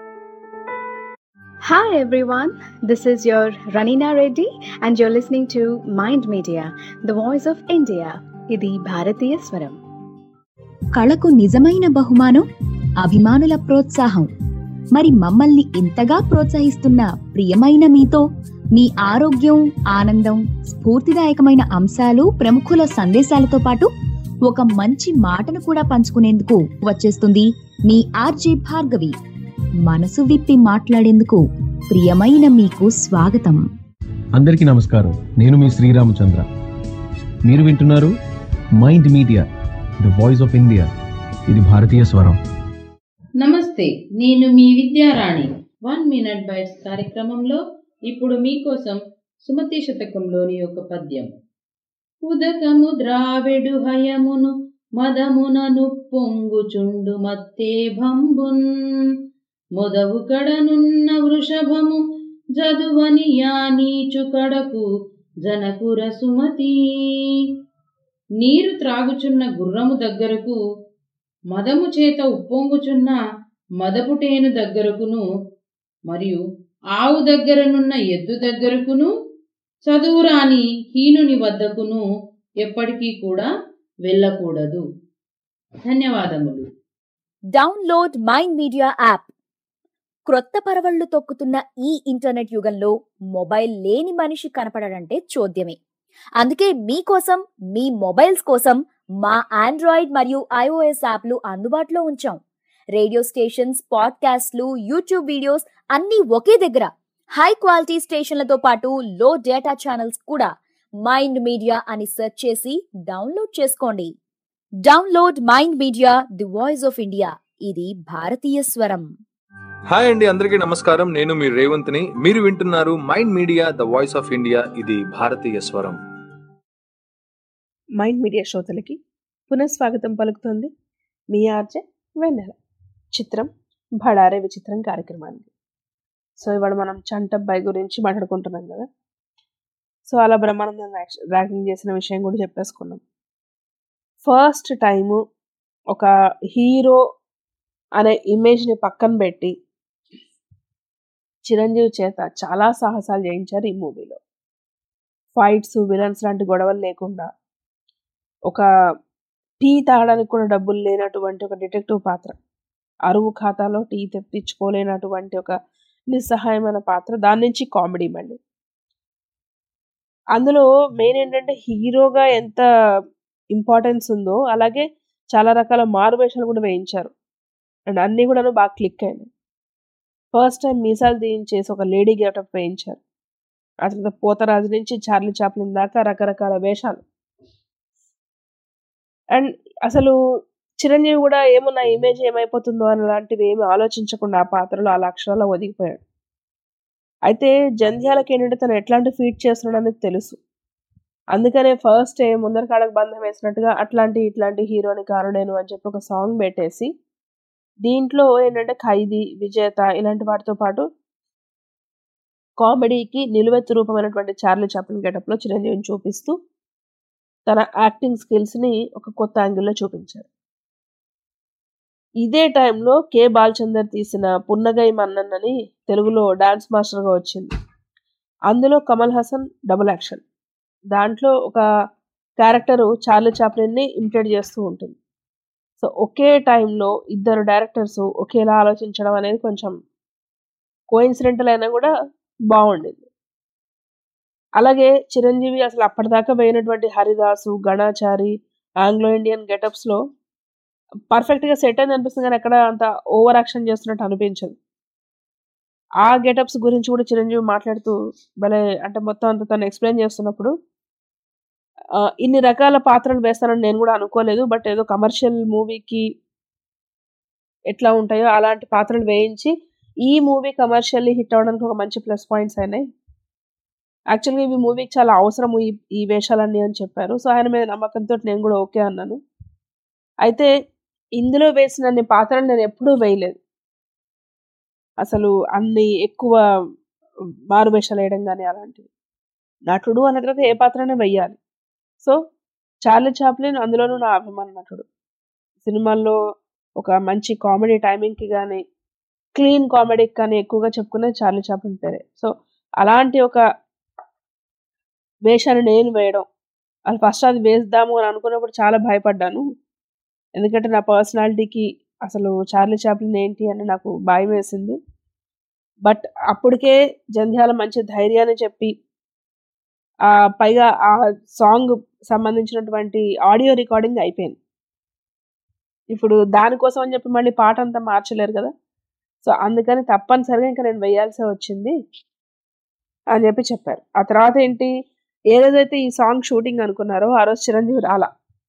Hi everyone, this is your Ranina Reddy and you're listening to Mind Media, the voice of India. ఇది భారతీయ స్వరం కళకు నిజమైన బహుమానం అభిమానుల ప్రోత్సాహం మరి మమ్మల్ని ఇంతగా ప్రోత్సహిస్తున్న ప్రియమైన మీతో మీ ఆరోగ్యం ఆనందం స్ఫూర్తిదాయకమైన అంశాలు ప్రముఖుల సందేశాలతో పాటు ఒక మంచి మాటను కూడా పంచుకునేందుకు వచ్చేస్తుంది మీ ఆర్జే భార్గవి మనసు విప్పి మాట్లాడేందుకు ప్రియమైన మీకు స్వాగతం అందరికీ నమస్కారం నేను మీ శ్రీరామచంద్ర మీరు వింటున్నారు Mind Media the voice of India ఇది భారతీయ స్వరం నమస్తే నేను మీ విద్యారాణి వన్ మినిట్ బైట్స్ కార్యక్రమంలో ఇప్పుడు మీకోసం సుమతి శతకంలోని ఒక పద్యం ఉదకము ద్రావిడు హయమును మదమునను పొంగుచుండు మత్తే భంబున్ మొదవు కడనున్న వృషభము జదువని యానీచు కడకు జనకుర సుమతి నీరు త్రాగుచున్న గుర్రము దగ్గరకు మదము చేత ఉప్పొంగుచున్న మదపుటేను దగ్గరకును మరియు ఆవు దగ్గరనున్న ఎద్దు దగ్గరకును చదువురాని హీనుని వద్దకును ఎప్పటికీ కూడా వెళ్ళకూడదు ధన్యవాదములు డౌన్లోడ్ మైండ్ మీడియా యాప్ క్రొత్త పరవళ్లు తొక్కుతున్న ఈ ఇంటర్నెట్ యుగంలో మొబైల్ లేని మనిషి కనపడడంటే చోద్యమే అందుకే మీకోసం మీ మొబైల్స్ కోసం మా ఆండ్రాయిడ్ మరియు ఐఓఎస్ యాప్లు అందుబాటులో ఉంచాం రేడియో స్టేషన్స్ పాడ్కాస్ట్లు యూట్యూబ్ వీడియోస్ అన్నీ ఒకే దగ్గర హై క్వాలిటీ స్టేషన్లతో పాటు లో డేటా ఛానల్స్ కూడా మైండ్ మీడియా అని సెర్చ్ చేసి డౌన్లోడ్ చేసుకోండి download Mind Media the voice of India ఇది భారతీయ స్వరం హాయ్ అండి అందరికీ నమస్కారం నేను మీ రేవంత్ని మీరు వింటున్నారు Mind Media the voice of India ఇది భారతీయ స్వరం మైండ్ మీడియా శ్రోతలకి పునఃస్వాగతం పలుకుతోంది మీ ఆర్జే వెన్నెల చిత్రం భడారే విచిత్రం కార్యక్రమానికి సో ఇవాళ మనం చంటబ్బాయి గురించి మాట్లాడుకుంటున్నాం కదా సో అలా బ్రహ్మానందం ర్యాకింగ్ చేసిన విషయం కూడా చెప్పేసుకున్నాం ఫస్ట్ టైము ఒక హీరో అనే ఇమేజ్ని పక్కన పెట్టి చిరంజీవి చేత చాలా సాహసాలు చేయించారు ఈ మూవీలో ఫైట్స్ విలన్స్ లాంటి గొడవలు లేకుండా ఒక టీ తాగడానికి కూడా డబ్బులు లేనటువంటి ఒక డిటెక్టివ్ పాత్ర అరువు ఖాతాలో టీ తెప్పించుకోలేనటువంటి ఒక నిస్సహాయమైన పాత్ర దాని నుంచి కామెడీ మళ్ళీ అందులో మెయిన్ ఏంటంటే హీరోగా ఎంత ఇంపార్టెన్స్ ఉందో అలాగే చాలా రకాల మారు వేషాలు కూడా వేయించారు అండ్ అన్నీ కూడా బాగా క్లిక్ అయినాయి ఫస్ట్ టైం మీసాలు తీయించేసి ఒక లేడీ గెటప్ వేయించారు ఆ తర్వాత పోతరాజు నుంచి చార్లీ చాప్లిన్ దాకా రకరకాల వేషాలు అండ్ అసలు చిరంజీవి కూడా ఏమో నా ఇమేజ్ ఏమైపోతుందో అని లాంటివి ఏమి ఆలోచించకుండా ఆ పాత్రలో ఆ లక్షణాల్లో ఒదిగిపోయాడు అయితే జంధ్యాలకి ఏంటంటే తను ఎట్లాంటి ఫీట్ చేస్తున్నాడు అనేది తెలుసు అందుకనే ఫస్ట్ ఏ ముందర కాడకు బంధం వేసినట్టుగా అట్లాంటి ఇట్లాంటి హీరోని కాను నేను అని చెప్పి ఒక సాంగ్ పెట్టేసి దీంట్లో ఏంటంటే ఖైదీ విజేత ఇలాంటి వాటితో పాటు కామెడీకి నిలువెత్తు రూపమైనటువంటి చార్లీ చాప్లిన్ గెటప్లో చిరంజీవిని చూపిస్తూ తన యాక్టింగ్ స్కిల్స్ని ఒక కొత్త యాంగిల్లో చూపించారు ఇదే టైంలో కె బాలచందర్ తీసిన పున్నగై మన్నన్ అని తెలుగులో డాన్స్ మాస్టర్గా వచ్చింది అందులో కమల్ హాసన్ డబుల్ యాక్షన్ దాంట్లో ఒక క్యారెక్టరు చార్లీ చాప్లిన్ని ఇమిటేట్ చేస్తూ ఉంటుంది సో ఒకే టైంలో ఇద్దరు డైరెక్టర్స్ ఒకేలా ఆలోచించడం అనేది కొంచెం కోయిన్సిడెంటల్ అయినా కూడా బాగుండింది అలాగే చిరంజీవి అసలు అప్పటిదాకా వేయినటువంటి హరిదాసు గణాచారి ఆంగ్లో ఇండియన్ గెటప్స్లో పర్ఫెక్ట్గా సెట్ అయింది అనిపిస్తుంది కానీ ఎక్కడ అంత ఓవర్ యాక్షన్ చేస్తున్నట్టు అనిపించదు ఆ గెటప్స్ గురించి కూడా చిరంజీవి మాట్లాడుతూ భలే అంటే మొత్తం అంత తను ఎక్స్ప్లెయిన్ చేస్తున్నప్పుడు ఇన్ని రకాల పాత్రలు వేస్తానని నేను కూడా అనుకోలేదు బట్ ఏదో కమర్షియల్ మూవీకి ఎట్లా ఉంటాయో అలాంటి పాత్రలు వేయించి ఈ మూవీ కమర్షియల్లీ హిట్ అవ్వడానికి ఒక మంచి ప్లస్ పాయింట్స్ అయినాయి యాక్చువల్గా ఇవి మూవీకి చాలా అవసరం ఈ ఈ వేషాలన్నీ అని చెప్పారు సో ఆయన మీద నమ్మకంతో నేను కూడా ఓకే అన్నాను అయితే ఇందులో వేసిన పాత్రలు నేను ఎప్పుడూ వేయలేదు అసలు అన్ని ఎక్కువ మారు వేషాలు వేయడం కానీ అలాంటివి నటుడు అన్న తర్వాత ఏ పాత్రనే వెయ్యాలి సో చార్లీ చాప్లిన్ అందులోనూ నా అభిమాన నటుడు సినిమాల్లో ఒక మంచి కామెడీ టైమింగ్కి కానీ క్లీన్ కామెడీకి కానీ ఎక్కువగా చెప్పుకునే చార్లీ చాప్లిన్ పేరే సో అలాంటి ఒక వేషాన్ని నేను వేయడం అది ఫస్ట్ అది వేద్దాము అని అనుకున్నప్పుడు చాలా భయపడ్డాను ఎందుకంటే నా పర్సనాలిటీకి అసలు చార్లీ చాప్లిన్ ఏంటి అని నాకు భయం వేసింది బట్ అప్పటికే జంధ్యాల మంచి ధైర్యాన్ని చెప్పి పైగా ఆ సాంగ్ సంబంధించినటువంటి ఆడియో రికార్డింగ్ అయిపోయింది ఇప్పుడు దానికోసం అని చెప్పి మళ్ళీ పాట అంతా మార్చలేరు కదా సో అందుకని తప్పనిసరిగా ఇంకా నేను వేయాల్సి వచ్చింది అని చెప్పి చెప్పారు ఆ తర్వాత ఏంటి ఏదైతే ఈ సాంగ్ షూటింగ్ అనుకున్నారో ఆ రోజు చిరంజీవి రాలా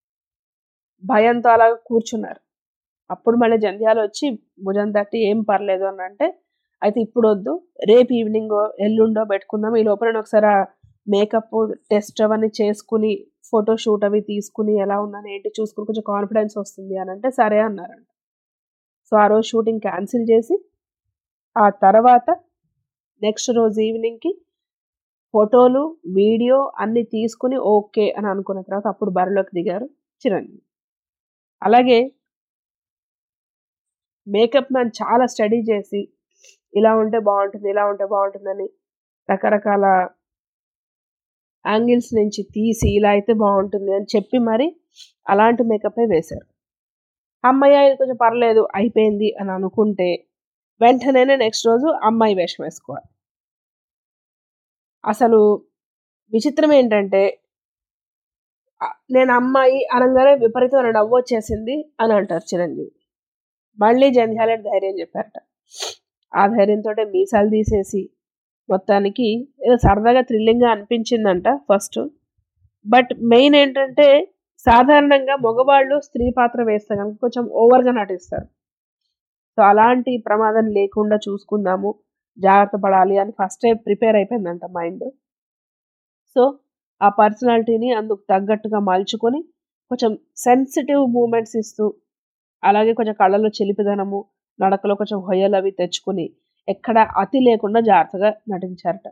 భయంతో అలా కూర్చున్నారు అప్పుడు మళ్ళీ జంధ్యాలు వచ్చి భుజం తట్టి ఏం పర్లేదు అని అంటే అయితే ఇప్పుడు వద్దు రేపు ఈవినింగ్ ఎల్లుండో పెట్టుకుందాం ఈ లోపల ఒకసారి మేకప్ టెస్ట్ అవన్నీ చేసుకుని ఫోటో షూట్ అవి తీసుకుని ఎలా ఉన్నాను ఏంటి చూసుకుని కొంచెం కాన్ఫిడెన్స్ వస్తుంది అని అంటే సరే అన్నారంట సో ఆ రోజు షూటింగ్ క్యాన్సిల్ చేసి ఆ తర్వాత నెక్స్ట్ రోజు ఈవినింగ్కి ఫోటోలు వీడియో అన్ని తీసుకుని ఓకే అని అనుకున్న తర్వాత అప్పుడు బరిలోకి దిగారు చిరంజీవి అలాగే మేకప్ మ్యాన్ చాలా స్టడీ చేసి ఇలా ఉంటే బాగుంటుంది ఇలా ఉంటే బాగుంటుందని రకరకాల యాంగిల్స్ నుంచి తీసి ఇలా అయితే బాగుంటుంది అని చెప్పి మరి అలాంటి మేకపే వేశారు అమ్మాయి ఇది కొంచెం పర్లేదు అయిపోయింది అని అనుకుంటే వెంటనే నెక్స్ట్ రోజు అమ్మాయి వేషం వేసుకోవాలి అసలు విచిత్రం ఏంటంటే నేను అమ్మాయి అనగానే విపరీతమైన నవ్వు వచ్చేసింది అని అంటారు చిరంజీవి మళ్ళీ జంధ్యాల ధైర్యం చెప్పారట ఆ ధైర్యంతో మీసాలు తీసేసి మొత్తానికి ఏదో సరదాగా థ్రిల్లింగ్గా అనిపించిందంట ఫస్ట్ బట్ మెయిన్ ఏంటంటే సాధారణంగా మగవాళ్ళు స్త్రీ పాత్ర వేస్తే కనుక కొంచెం ఓవర్గా నటిస్తారు సో అలాంటి ప్రమాదం లేకుండా చూసుకుందాము జాగ్రత్త పడాలి అని ఫస్టే ప్రిపేర్ అయిపోయిందంట మైండ్ సో ఆ పర్సనాలిటీని అందుకు తగ్గట్టుగా మలుచుకొని కొంచెం సెన్సిటివ్ మూమెంట్స్ ఇస్తూ అలాగే కొంచెం కళ్ళలో చిలిపిదనము నడకలో కొంచెం హొయ్యలు అవి తెచ్చుకుని ఎక్కడ అతి లేకుండా జాగ్రత్తగా నటించారట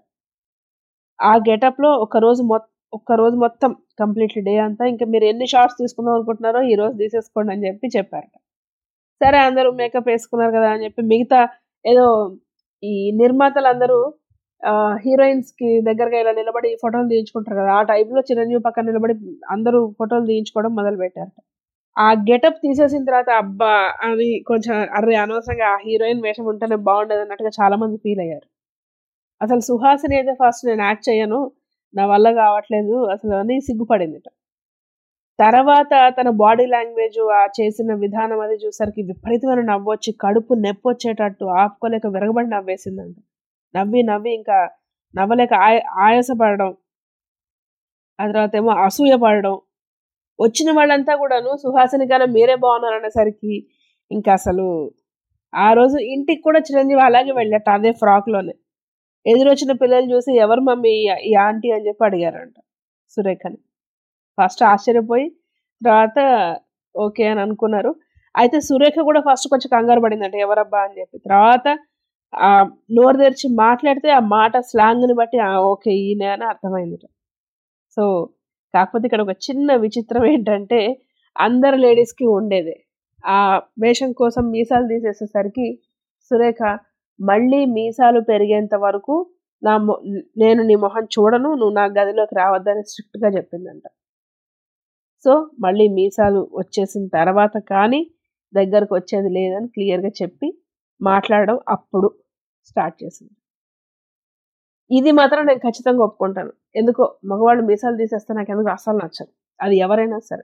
ఆ గెటప్లో ఒక రోజు మొ ఒక్క రోజు మొత్తం కంప్లీట్లీ డే అంతా ఇంకా మీరు ఎన్ని షార్ట్స్ తీసుకుందాం అనుకుంటున్నారో ఈ రోజు తీసేసుకోండి అని చెప్పి చెప్పారట సరే అందరూ మేకప్ వేసుకున్నారు కదా అని చెప్పి మిగతా ఏదో ఈ నిర్మాతలు అందరూ హీరోయిన్స్ కి దగ్గరగా ఇలా నిలబడి ఫోటోలు తీయించుకుంటారు కదా ఆ టైంలో చిరంజీవి పక్కన నిలబడి అందరూ ఫోటోలు తీయించుకోవడం మొదలు పెట్టారట ఆ గెటప్ తీసేసిన తర్వాత అబ్బా అని కొంచెం అర్రే అనవసరంగా ఆ హీరోయిన్ వేషం ఉంటేనే బాగుండేది అన్నట్టుగా చాలా మంది ఫీల్ అయ్యారు అసలు సుహాసిని అయితే ఫస్ట్ నేను యాక్ట్ చేయను నా వల్ల కావట్లేదు అసలు అని సిగ్గుపడిందిట తర్వాత తన బాడీ లాంగ్వేజ్ ఆ చేసిన విధానం అది చూసరికి విపరీతమైన నవ్వు వచ్చి కడుపు నొప్పి వచ్చేటట్టు ఆపుకోలేక విరగబడి నవ్వేసిందంట నవ్వి నవ్వి ఇంకా నవ్వలేక ఆయ ఆయాసపడడం ఆ తర్వాత ఏమో అసూయ పడడం వచ్చిన వాళ్ళంతా కూడాను సుహాసిని కన్నా మీరే బాగున్నారు అనేసరికి ఇంకా అసలు ఆ రోజు ఇంటికి కూడా చిరంజీవి అలాగే వెళ్ళట అదే ఫ్రాక్లోనే ఎదురొచ్చిన పిల్లలు చూసి ఎవరు మమ్మీ ఈ ఆంటీ అని చెప్పి అడిగారంట సురేఖని ఫస్ట్ ఆశ్చర్యపోయి తర్వాత ఓకే అని అనుకున్నారు అయితే సురేఖ కూడా ఫస్ట్ కొంచెం కంగారు పడిందంట ఎవరబ్బా అని చెప్పి తర్వాత ఆ నోరు తెరిచి మాట్లాడితే ఆ మాట స్లాంగ్ని బట్టి ఆ, ఓకే ఈయన అని అర్థమైంది సో కాకపోతే ఇక్కడ ఒక చిన్న విచిత్రం ఏంటంటే అందరు లేడీస్కి ఉండేదే ఆ వేషం కోసం మీసాలు తీసేసేసరికి సురేఖ మళ్ళీ మీసాలు పెరిగేంత వరకు నా మొ నేను నీ మొహం చూడను నువ్వు నా గదిలోకి రావద్దని స్ట్రిక్ట్గా చెప్పిందంట సో మళ్ళీ మీసాలు వచ్చేసిన తర్వాత కానీ దగ్గరకు వచ్చేది లేదని క్లియర్గా చెప్పి మాట్లాడడం అప్పుడు స్టార్ట్ చేసింది ఇది మాత్రం నేను ఖచ్చితంగా ఒప్పుకుంటాను ఎందుకో మగవాళ్ళు మీసాలు తీసేస్తే నాకు ఎందుకు అస్సలు నచ్చదు అది ఎవరైనా సరే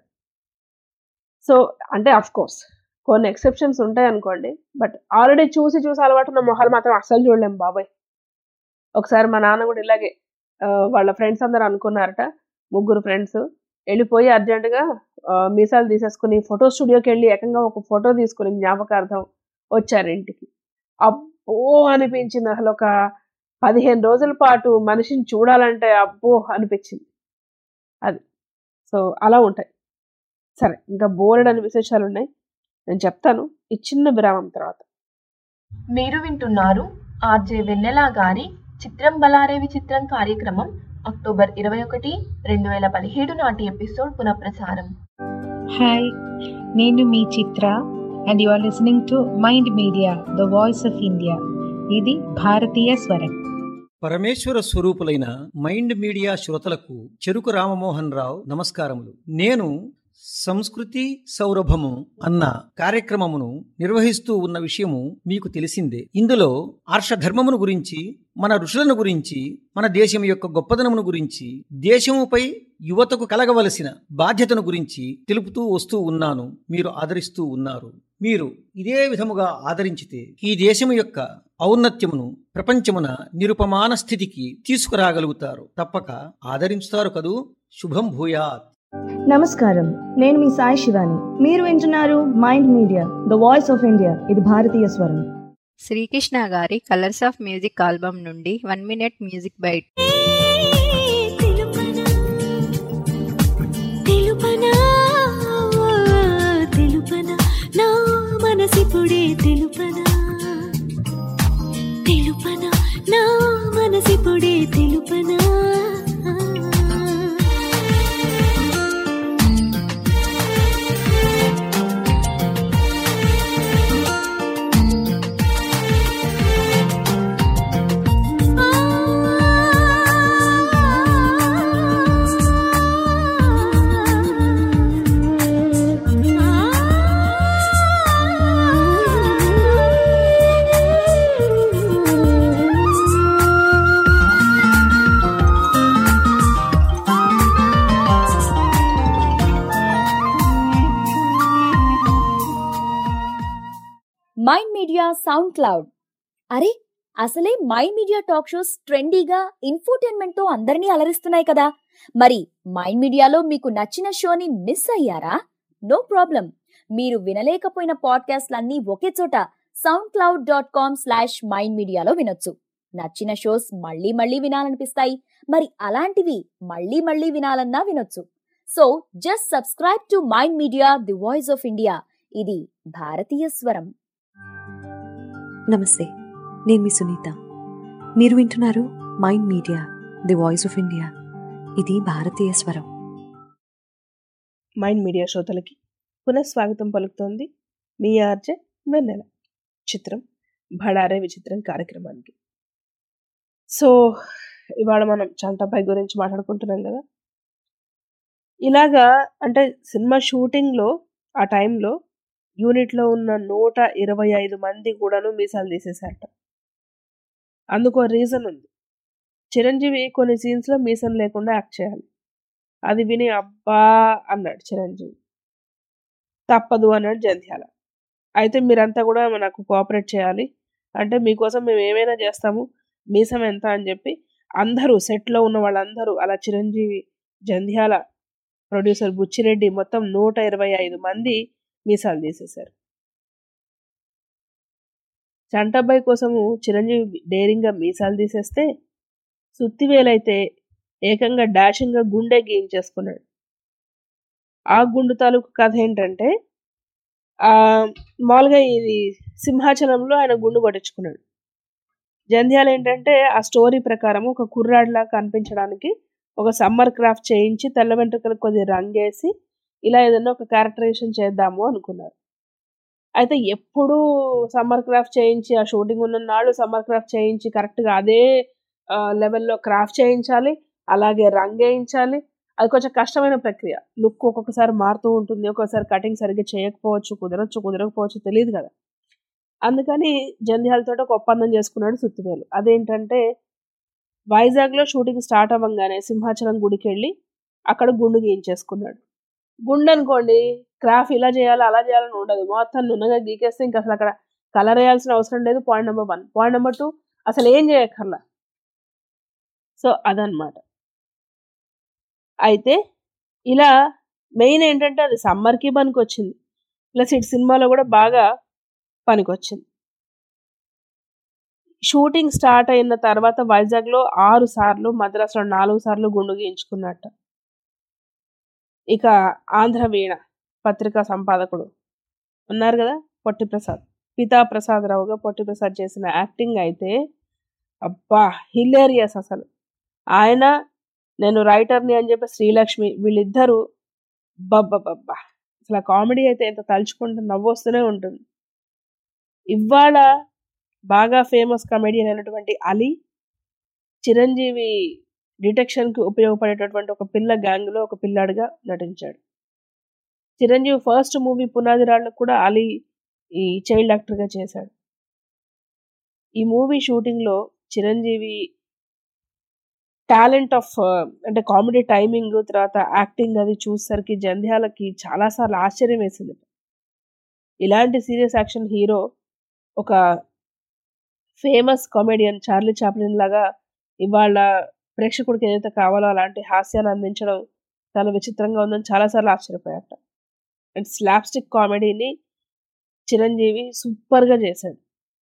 సో అంటే అఫ్ కోర్స్ కొన్ని ఎక్సెప్షన్స్ ఉంటాయి అనుకోండి బట్ ఆల్రెడీ చూసి చూసి అలవాటు ఉన్న మొహాలు మాత్రం అస్సలు చూడలేం బాబాయ్ ఒకసారి మా నాన్న కూడా ఇలాగే ఆ, వాళ్ళ ఫ్రెండ్స్ అందరూ అనుకున్నారట ముగ్గురు ఫ్రెండ్స్ వెళ్ళిపోయి అర్జెంటుగా మీసాలు తీసేసుకుని ఫోటో స్టూడియోకి వెళ్ళి ఏకంగా ఒక ఫోటో తీసుకుని జ్ఞాపకార్థం వచ్చారు ఇంటికి అబ్బో అనిపించింది అసలు ఒక పదిహేను రోజుల పాటు మనిషిని చూడాలంటే అబ్బో అనిపించింది అది సో అలా ఉంటాయి సరే ఇంకా బోర్డ్ అని విశేషాలు ఉన్నాయి నేను చెప్తాను ఈ చిన్న విరామం తర్వాత మీరు వింటున్నారు ఆర్జే వెన్నెల గారి చిత్రం బలారేవి చిత్రం కార్యక్రమం అక్టోబర్ ఇరవై ఒకటి రెండు వేల పదిహేడు నాటి ఎపిసోడ్ పునఃప్రసారం హాయ్ నేను మీ Chitra and you are listening to Mind Media the voice of India ఇది భారతీయ స్వరం పరమేశ్వర స్వరూపులైన మైండ్ మీడియా శ్రోతలకు చెరుకు రామమోహన్ రావు నమస్కారములు నేను సంస్కృతి సౌరభము అన్న కార్యక్రమమును నిర్వహిస్తూ ఉన్న విషయము మీకు తెలిసిందే ఇందులో ఆర్షధర్మమును గురించి మన ఋషులను గురించి మన దేశం యొక్క గొప్పదనమును గురించి దేశముపై యువతకు కలగవలసిన బాధ్యతను గురించి తెలుపుతూ వస్తూ ఉన్నాను మీరు ఆదరిస్తూ ఉన్నారు మీరు ఇదే విధముగా ఆదరించితే ఈ దేశము యొక్క ఔన్నత్యమును ప్రపంచమున నిరుపమాన స్థితికి తీసుకురాగలుగుతారు తప్పక ఆదరించుతారు కదూ శుభం భూయాత్ నమస్కారం నేను మీ సాయి శివాని మీరు వింటున్నారు Mind Media the voice of India ఇది భారతీయ స్వరం శ్రీకృష్ణ గారి కలర్స్ ఆఫ్ మ్యూజిక్ ఆల్బమ్ నుండి వన్ మినిట్ మ్యూజిక్ బైట్ తెలుపనా ఓ, తెలుపనా నా మనసిపుడే తెలుపనా తెలుపనా నా మనసిపుడే తెలుపనా మైండ్ మీడియా సౌండ్ క్లౌడ్ అరే అసలే మైండ్ మీడియా టాక్ షోస్ ట్రెండీగా ఇన్ఫోటైన్మెంట్ తో అందరినీ అలరిస్తున్నాయి కదా మరి మైండ్ మీడియాలో మీకు నచ్చిన షోని మిస్ అయ్యారా నో ప్రాబ్లం మీరు వినలేకపోయిన పాడ్కాస్ట్లన్నీ ఒకే చోట SoundCloud dot com slash Mind మీడియాలో వినొచ్చు నచ్చిన షోస్ మళ్ళీ మళ్ళీ వినాలనిపిస్తాయి మరి అలాంటివి మళ్ళీ మళ్ళీ వినాలన్నా వినొచ్చు so just subscribe to Mind Media the voice of India ఇది భారతీయ స్వరం నమస్తే నేను మీ సునీత మీరు వింటున్నారు Mind Media the voice of India ఇది భారతీయ స్వరం మైండ్ మీడియా శ్రోతలకి పునఃస్వాగతం పలుకుతోంది మీ ఆర్జే వెన్నెల చిత్రం భడారే విచిత్రం కార్యక్రమానికి సో ఇవాళ మనం చంటపై గురించి మాట్లాడుకుంటున్నాం కదా ఇలాగా అంటే సినిమా షూటింగ్లో ఆ టైంలో యూనిట్లో ఉన్న నూట ఇరవై ఐదు మంది కూడాను మీసాలు తీసేశారట అందుకు రీజన్ ఉంది చిరంజీవి కొన్ని సీన్స్లో మీసం లేకుండా యాక్ట్ చేయాలి అది విని అబ్బా అన్నాడు చిరంజీవి తప్పదు అన్నాడు జంధ్యాల అయితే మీరంతా కూడా నాకు కోఆపరేట్ చేయాలి అంటే మీకోసం మేము ఏమైనా చేస్తాము మీసం ఎంత అని చెప్పి అందరూ సెట్లో ఉన్న వాళ్ళందరూ అలా చిరంజీవి జంధ్యాల ప్రొడ్యూసర్ బుచ్చిరెడ్డి మొత్తం నూట ఇరవై ఐదు మంది మీసాలు తీసేశారు చంటబ్బాయి కోసము చిరంజీవి డేరింగ్గా మీసాలు తీసేస్తే సుత్తివేలైతే ఏకంగా డాషింగ్గా గుండె గీయించేసుకున్నాడు ఆ గుండు తాలూకు కథ ఏంటంటే ఆ మామూలుగా ఇది సింహాచలంలో ఆయన గుండు కొట్టించుకున్నాడు జంధ్యాల ఏంటంటే ఆ స్టోరీ ప్రకారం ఒక కుర్రాడిలా కనిపించడానికి ఒక సమ్మర్ క్రాఫ్ట్ చేయించి తెల్ల వెంట్రుకలకు కొద్దిగా రంగేసి ఇలా ఏదైనా ఒక క్యారెక్టరైజేషన్ చేద్దాము అనుకున్నారు అయితే ఎప్పుడూ సమ్మర్ క్రాఫ్ట్ చేయించి ఆ షూటింగ్ ఉన్న నాళ్ళు సమ్మర్ క్రాఫ్ట్ చేయించి కరెక్ట్గా అదే లెవెల్లో క్రాఫ్ట్ చేయించాలి అలాగే రంగు వేయించాలి అది కొంచెం కష్టమైన ప్రక్రియ లుక్ ఒక్కొక్కసారి మారుతూ ఉంటుంది ఒక్కొక్కసారి కటింగ్ సరిగ్గా చేయకపోవచ్చు కుదరచ్చు కుదరకపోవచ్చు తెలియదు కదా అందుకని జంధ్యాలతో ఒక ఒప్పందం చేసుకున్నాడు సుత్తివేలు అదేంటంటే వైజాగ్లో షూటింగ్ స్టార్ట్ అవ్వగానే సింహాచలం గుడికి వెళ్ళి అక్కడ గుండు గీయించేసుకున్నాడు గుండు అనుకోండి క్రాఫ్ ఇలా చేయాలి అలా చేయాలని ఉండదు మొత్తం నున్నగా గీకేస్తే ఇంకా అసలు అక్కడ కలర్ వేయాల్సిన అవసరం లేదు point number one point number two అసలు ఏం చేయక్కర్లా సో అదనమాట అయితే ఇలా మెయిన్ ఏంటంటే అది సమ్మర్కి పనికి వచ్చింది ప్లస్ ఇటు సినిమాలో కూడా బాగా పనికొచ్చింది షూటింగ్ స్టార్ట్ అయిన తర్వాత వైజాగ్లో ఆరు సార్లు మద్రాసులో నాలుగు సార్లు గుండు గీయించుకున్నట్ట ఇక ఆంధ్ర వీణ పత్రికా సంపాదకుడు ఉన్నారు కదా పొట్టి ప్రసాద్ పితా ప్రసాదరావుగా పొట్టి ప్రసాద్ చేసిన యాక్టింగ్ అయితే అబ్బా హిలేరియస్ అసలు ఆయన నేను రైటర్ని అని చెప్పి శ్రీలక్ష్మి వీళ్ళిద్దరూ బబ్బబ్బబ్బా అసలు కామెడీ అయితే ఎంత తలుచుకుంటే నవ్వొస్తూనే ఉంటుంది ఇవాళ బాగా ఫేమస్ కమెడియన్ అయినటువంటి అలీ చిరంజీవి డిటెక్షన్కి ఉపయోగపడేటటువంటి ఒక పిల్ల గ్యాంగ్లో ఒక పిల్లాడిగా నటించాడు చిరంజీవి ఫస్ట్ మూవీ పునాది రాళ్ళకు కూడా అలీ ఈ చైల్డ్ యాక్టర్గా చేశాడు ఈ మూవీ షూటింగ్లో చిరంజీవి టాలెంట్ ఆఫ్ అంటే కామెడీ టైమింగ్ తర్వాత యాక్టింగ్ అది చూసేసరికి జంధ్యాలకి చాలాసార్లు ఆశ్చర్యం వేసింది ఇలాంటి సీరియస్ యాక్షన్ హీరో ఒక ఫేమస్ కామెడియన్ చార్లీ చాప్లిన్ లాగా ఇవాళ ప్రేక్షకుడికి ఏదైతే కావాలో అలాంటి హాస్యాన్ని అందించడం చాలా విచిత్రంగా ఉందని చాలాసార్లు ఆశ్చర్యపోయాట అండ్ స్లాప్స్టిక్ కామెడీని చిరంజీవి సూపర్గా చేశాడు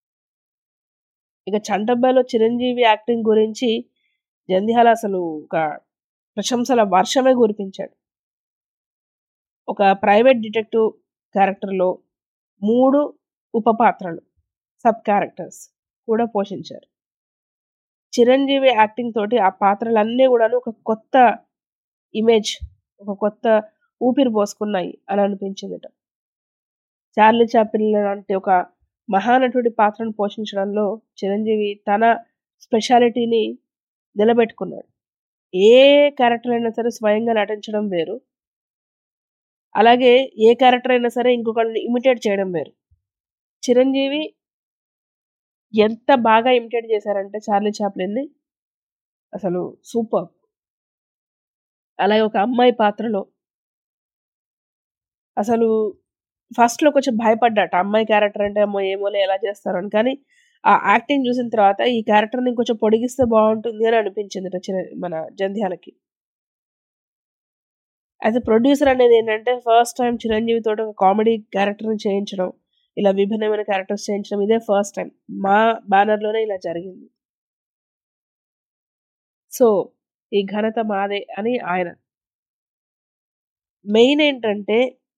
ఇక చంటబ్బాయిలో చిరంజీవి యాక్టింగ్ గురించి జంధ్యాల అసలు ఒక ప్రశంసల వర్షమే కురిపించాడు ఒక ప్రైవేట్ డిటెక్టివ్ క్యారెక్టర్లో మూడు ఉప పాత్రలు సబ్ క్యారెక్టర్స్ కూడా పోషించారు చిరంజీవి యాక్టింగ్ తోటి ఆ పాత్రలన్నీ కూడాను ఒక కొత్త ఇమేజ్ ఒక కొత్త ఊపిరి పోసుకున్నాయి అని అనిపించిందిట చార్లీ చాపిల్ లాంటి ఒక మహానటుడి పాత్రను పోషించడంలో చిరంజీవి తన స్పెషాలిటీని నిలబెట్టుకున్నాడు ఏ క్యారెక్టర్ అయినా సరే స్వయంగా నటించడం వేరు అలాగే ఏ క్యారెక్టర్ అయినా సరే ఇంకొకరిని ఇమిటేట్ చేయడం వేరు చిరంజీవి ఎంత బాగా ఇమిటేట్ చేశారంటే చార్లీ చాప్లిన్ని అసలు సూపర్ అలాగే ఒక అమ్మాయి పాత్రలో అసలు ఫస్ట్లో కొంచెం భయపడ్డాట అమ్మాయి క్యారెక్టర్ అంటే అమ్మో ఏమోలే ఎలా చేస్తారు అని కానీ ఆ యాక్టింగ్ చూసిన తర్వాత ఈ క్యారెక్టర్ని ఇంకొంచెం పొడిగిస్తే బాగుంటుంది అని అనిపించింది చిర మన జంధ్యాలకి యాజ్ ఎ ప్రొడ్యూసర్ అనేది ఏంటంటే ఫస్ట్ టైం చిరంజీవి తోటి ఒక కామెడీ క్యారెక్టర్ని చేయించడం ఇలా విభిన్నమైన క్యారెక్టర్స్ చేయించడం ఇదే ఫస్ట్ టైం మా బ్యానర్లోనే ఇలా జరిగింది సో ఈ ఘనత మాదే అని ఆయన మెయిన్ ఏంటంటే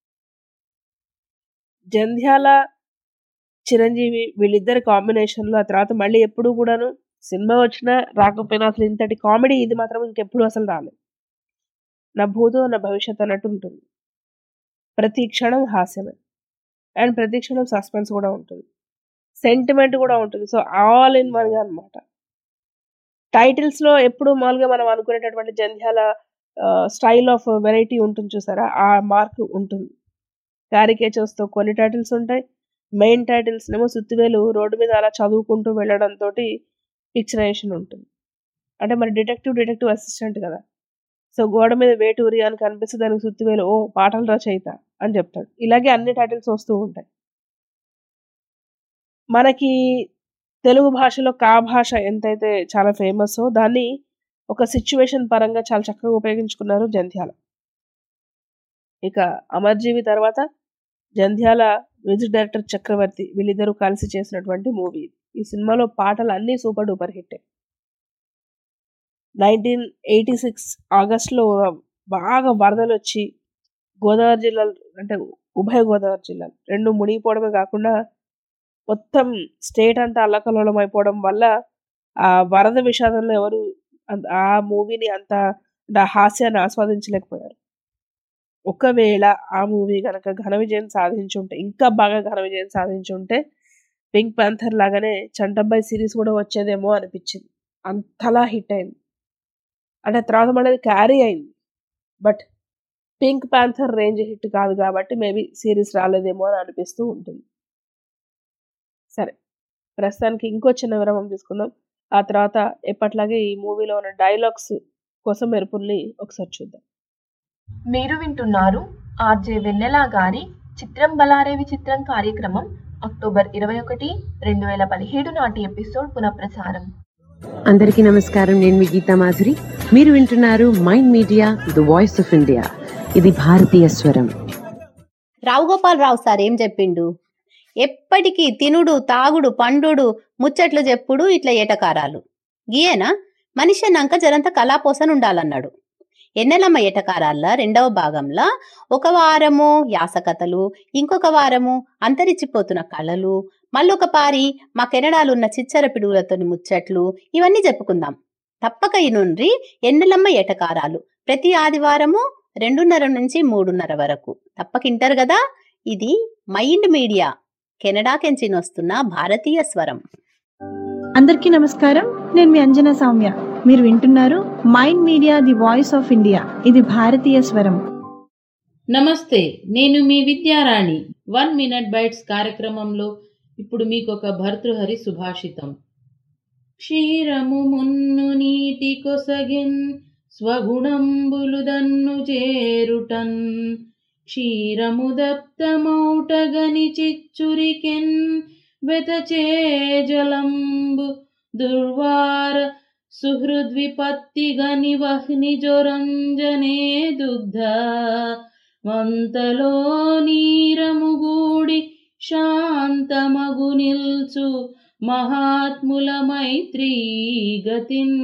జంధ్యాల చిరంజీవి వీళ్ళిద్దరి కాంబినేషన్లో ఆ తర్వాత మళ్ళీ ఎప్పుడు కూడాను సినిమా వచ్చినా రాకపోయినా అసలు ఇంతటి కామెడీ ఇది మాత్రం ఇంకెప్పుడు అసలు రాలేదు నా భూతో నా భవిష్యత్ అన్నట్టు ఉంటుంది ప్రతి క్షణం హాస్యమే అండ్ ప్రతి క్షణం సస్పెన్స్ కూడా ఉంటుంది సెంటిమెంట్ కూడా ఉంటుంది సో ఆల్ ఇన్ వన్గా అనమాట టైటిల్స్లో ఎప్పుడు మామూలుగా మనం అనుకునేటటువంటి జంధ్యాల స్టైల్ ఆఫ్ వెరైటీ ఉంటుంది చూసారా ఆ మార్క్ ఉంటుంది క్యారికేచర్స్తో కొన్ని టైటిల్స్ ఉంటాయి మెయిన్ టైటిల్స్ ఏమో సుత్తివేలు రోడ్డు మీద అలా చదువుకుంటూ వెళ్ళడంతో పిక్చరైజేషన్ ఉంటుంది అంటే మరి డిటెక్టివ్ డిటెక్టివ్ అసిస్టెంట్ కదా సో గోడ మీద వేటూరి అని కనిపిస్తే దానికి సుత్తివేలు ఓ పాటల రచయిత అని చెప్తాడు ఇలాగే అన్ని టైటిల్స్ వస్తూ ఉంటాయి మనకి తెలుగు భాషలో కా భాష ఎంతైతే చాలా ఫేమస్ దాన్ని ఒక సిచ్యువేషన్ పరంగా చాలా చక్కగా ఉపయోగించుకున్నారు జంధ్యాల ఇక అమర్జీవి తర్వాత జంధ్యాల మ్యూజిక్ డైరెక్టర్ చక్రవర్తి వీళ్ళిద్దరూ కలిసి చేసినటువంటి మూవీ ఈ సినిమాలో పాటలు అన్నీ super duper hit nineteen eighty six ఆగస్ట్లో బాగా వరదలు వచ్చి గోదావరి జిల్లాలు అంటే ఉభయ గోదావరి జిల్లాలు రెండు మునిగిపోవడమే కాకుండా మొత్తం స్టేట్ అంతా అల్లకల్లోలం అయిపోవడం వల్ల ఆ వరద విషాదంలో ఎవరు అంత- ఆ మూవీని అంత అంటే ఆ హాస్యాన్ని ఆస్వాదించలేకపోయారు ఒకవేళ ఆ మూవీ కనుక ఘన విజయం సాధించుంటే ఇంకా బాగా ఘన విజయం సాధించుంటే పింక్ ప్యాంథర్ లాగానే చంటబ్బాయి సిరీస్ కూడా వచ్చేదేమో అనిపించింది అంతలా హిట్ అయింది అంటే తర్వాత మళ్ళీ క్యారీ అయింది but pink panther range hit కాదు కాబట్టి మేబీ సిరీస్ రాలేదేమో అని అనిపిస్తూ ఉంటుంది సరే ప్రస్తుతానికి ఇంకో చిన్న విరామం తీసుకుందాం ఆ తర్వాత ఎప్పట్లాగే ఈ మూవీలో ఉన్న డైలాగ్స్ కోసం మెరుపుల్ని ఒకసారి చూద్దాం మీరు వింటున్నారు ఆర్జే వెన్నెల గారి చిత్రం బలారే విచిత్రం కార్యక్రమం అక్టోబర్ ఇరవై ఒకటి రెండు వేల పదిహేడు నాటి ఎపిసోడ్ పునఃప్రసారం అందరికీ నమస్కారం నేను మీ గీతా మాధురి మీరు వింటున్నారు Mind Media the voice of India ఇది భారతీయ స్వరం రావు గోపాల్ రావు సార్ ఏం చెప్పిండు ఎప్పటికీ తినుడు తాగుడు పండుడు ముచ్చట్లు చెప్పుడు ఇట్లా ఏటకారాలు గీయేనా మనిషి అన్నాక జరంత కళాపోసన ఉండాలన్నాడు ఎన్నెలమ్మ ఏటకారాల రెండవ భాగంలో ఒక వారము యాసకథలు ఇంకొక వారము అంతరించిపోతున్న కళలు మళ్ళొక పారి మా కెనడాలున్న చిచ్చర పిడుగులతోని ముచ్చట్లు ఇవన్నీ చెప్పుకుందాం తప్పక ఈ నుండి ఎన్నెలమ్మ ఏటకారాలు ప్రతి ఆదివారము రెండున్నర నుంచి మూడున్నర వరకు తప్పకింటారు కదా ఇది మైండ్ మీడియా కెనడాకెంచి వస్తున్న భారతీయ స్వరం అందరికీ నమస్కారం నేను మీ అంజనా సౌమ్య మీరు వింటున్నారు Mind Media the voice of India ఇది భారతీయ స్వరం నమస్తే నేను మీ విద్యారాణి వన్ మినిట్ బైట్స్ కార్యక్రమంలో ఇప్పుడు మీకు ఒక భర్తృహరి సుభాషితం క్షీరము మున్ను నీటి కొసగిన్ స్వగుణంబులు దన్ను చేరుటన్ క్షీరము దప్తమౌటగని చిచ్చురికెన్ వెతచే జలంబు దుర్వార సుహృద్విపత్తిగని వహ్ని జొరంజనే దుగ్ధ వంతలో నీరముగూడి శాంతమగు నిల్చు మహాత్ముల మైత్రీ గతిన్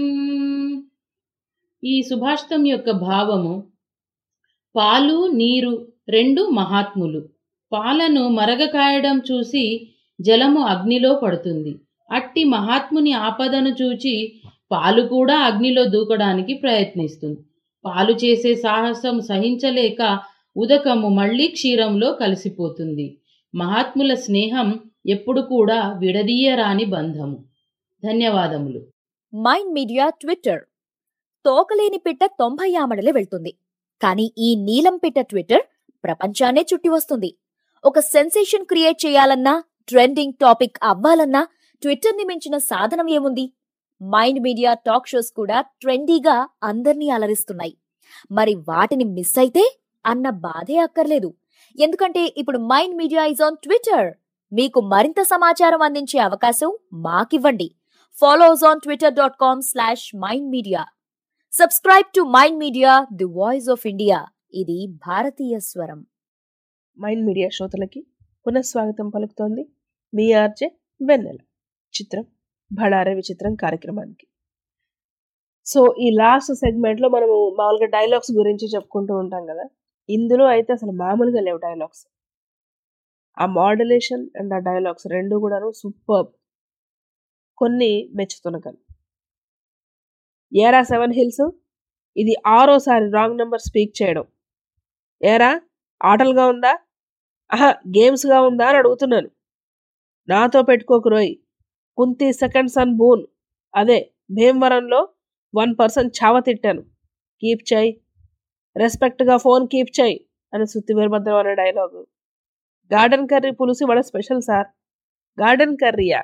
ఈ సుభాషితం యొక్క భావము పాలు నీరు రెండు మహాత్ములు పాలను మరగ కాయడం చూసి జలము అగ్నిలో పడుతుంది అట్టి మహాత్ముని ఆపదను చూచి పాలు కూడా అగ్నిలో దూకడానికి ప్రయత్నిస్తుంది పాలు చేసే సాహసం సహించలేక ఉదకము మళ్ళీ క్షీరంలో కలిసిపోతుంది మహాత్ముల స్నేహం ఎప్పుడు కూడా విడదీయరాని బంధము ధన్యవాదములు మైండ్ మీడియా ట్విట్టర్ తోకలేని పిట్ట తొంభై ఆమడలే వెళ్తుంది కానీ ఈ నీలం పిట్ట ట్విట్టర్ ప్రపంచాన్నే చుట్టి వస్తుంది ఒక సెన్సేషన్ క్రియేట్ చేయాలన్నా ట్రెండింగ్ టాపిక్ అవ్వాలన్నా ట్విట్టర్ ని మించిన సాధనం ఏముంది మైండ్ మీడియా టాక్ షోస్ కూడా ట్రెండీగా అందర్నీ అలరిస్తున్నాయి మరి వాటిని మిస్ అయితే అన్న బాధే అక్కర్లేదు ఎందుకంటే ఇప్పుడు Mind Media is on Twitter మీకు మరింత సమాచారం అందించే అవకాశం మాకివ్వండి follow us on Twitter dot com slash Mind Media subscribe to Mind Media the voice of India ఇది భారతీయ స్వరం మైండ్ మీడియా శ్రోతలకి పునఃస్వాగతం పలుకుతోంది మీ ఆర్జే వెన్నెల చిత్రం భడారే విచిత్రం కార్యక్రమానికి సో ఈ లాస్ట్ సెగ్మెంట్లో మనము మామూలుగా డైలాగ్స్ గురించి చెప్పుకుంటూ ఉంటాం కదా ఇందులో అయితే అసలు మామూలుగా లేవు డైలాగ్స్ ఆ మాడ్యులేషన్ అండ్ ఆ డైలాగ్స్ రెండు కూడాను సూపర్ కొన్ని మెచ్చుతునకలు ఏరా సెవెన్ హిల్స్ ఇది ఆరోసారి రాంగ్ నెంబర్ స్పీక్ చేయడం ఏరా ఆటలుగా ఉందా ఆహా గేమ్స్గా ఉందా అని అడుగుతున్నాను నాతో పెట్టుకోకు రోయ్ కుంతి సెకండ్ సన్ బూన్ అదే భీమవరంలో వన్ పర్సన్ చావ తిట్టాను కీప్ చేయి రెస్పెక్ట్గా ఫోన్ కీప్ చేయి అని సుత్తి వీరభద్రం అనే డైలాగు గార్డెన్ కర్రీ పులుసు వాళ్ళ స్పెషల్ సార్ గార్డెన్ కర్రీయా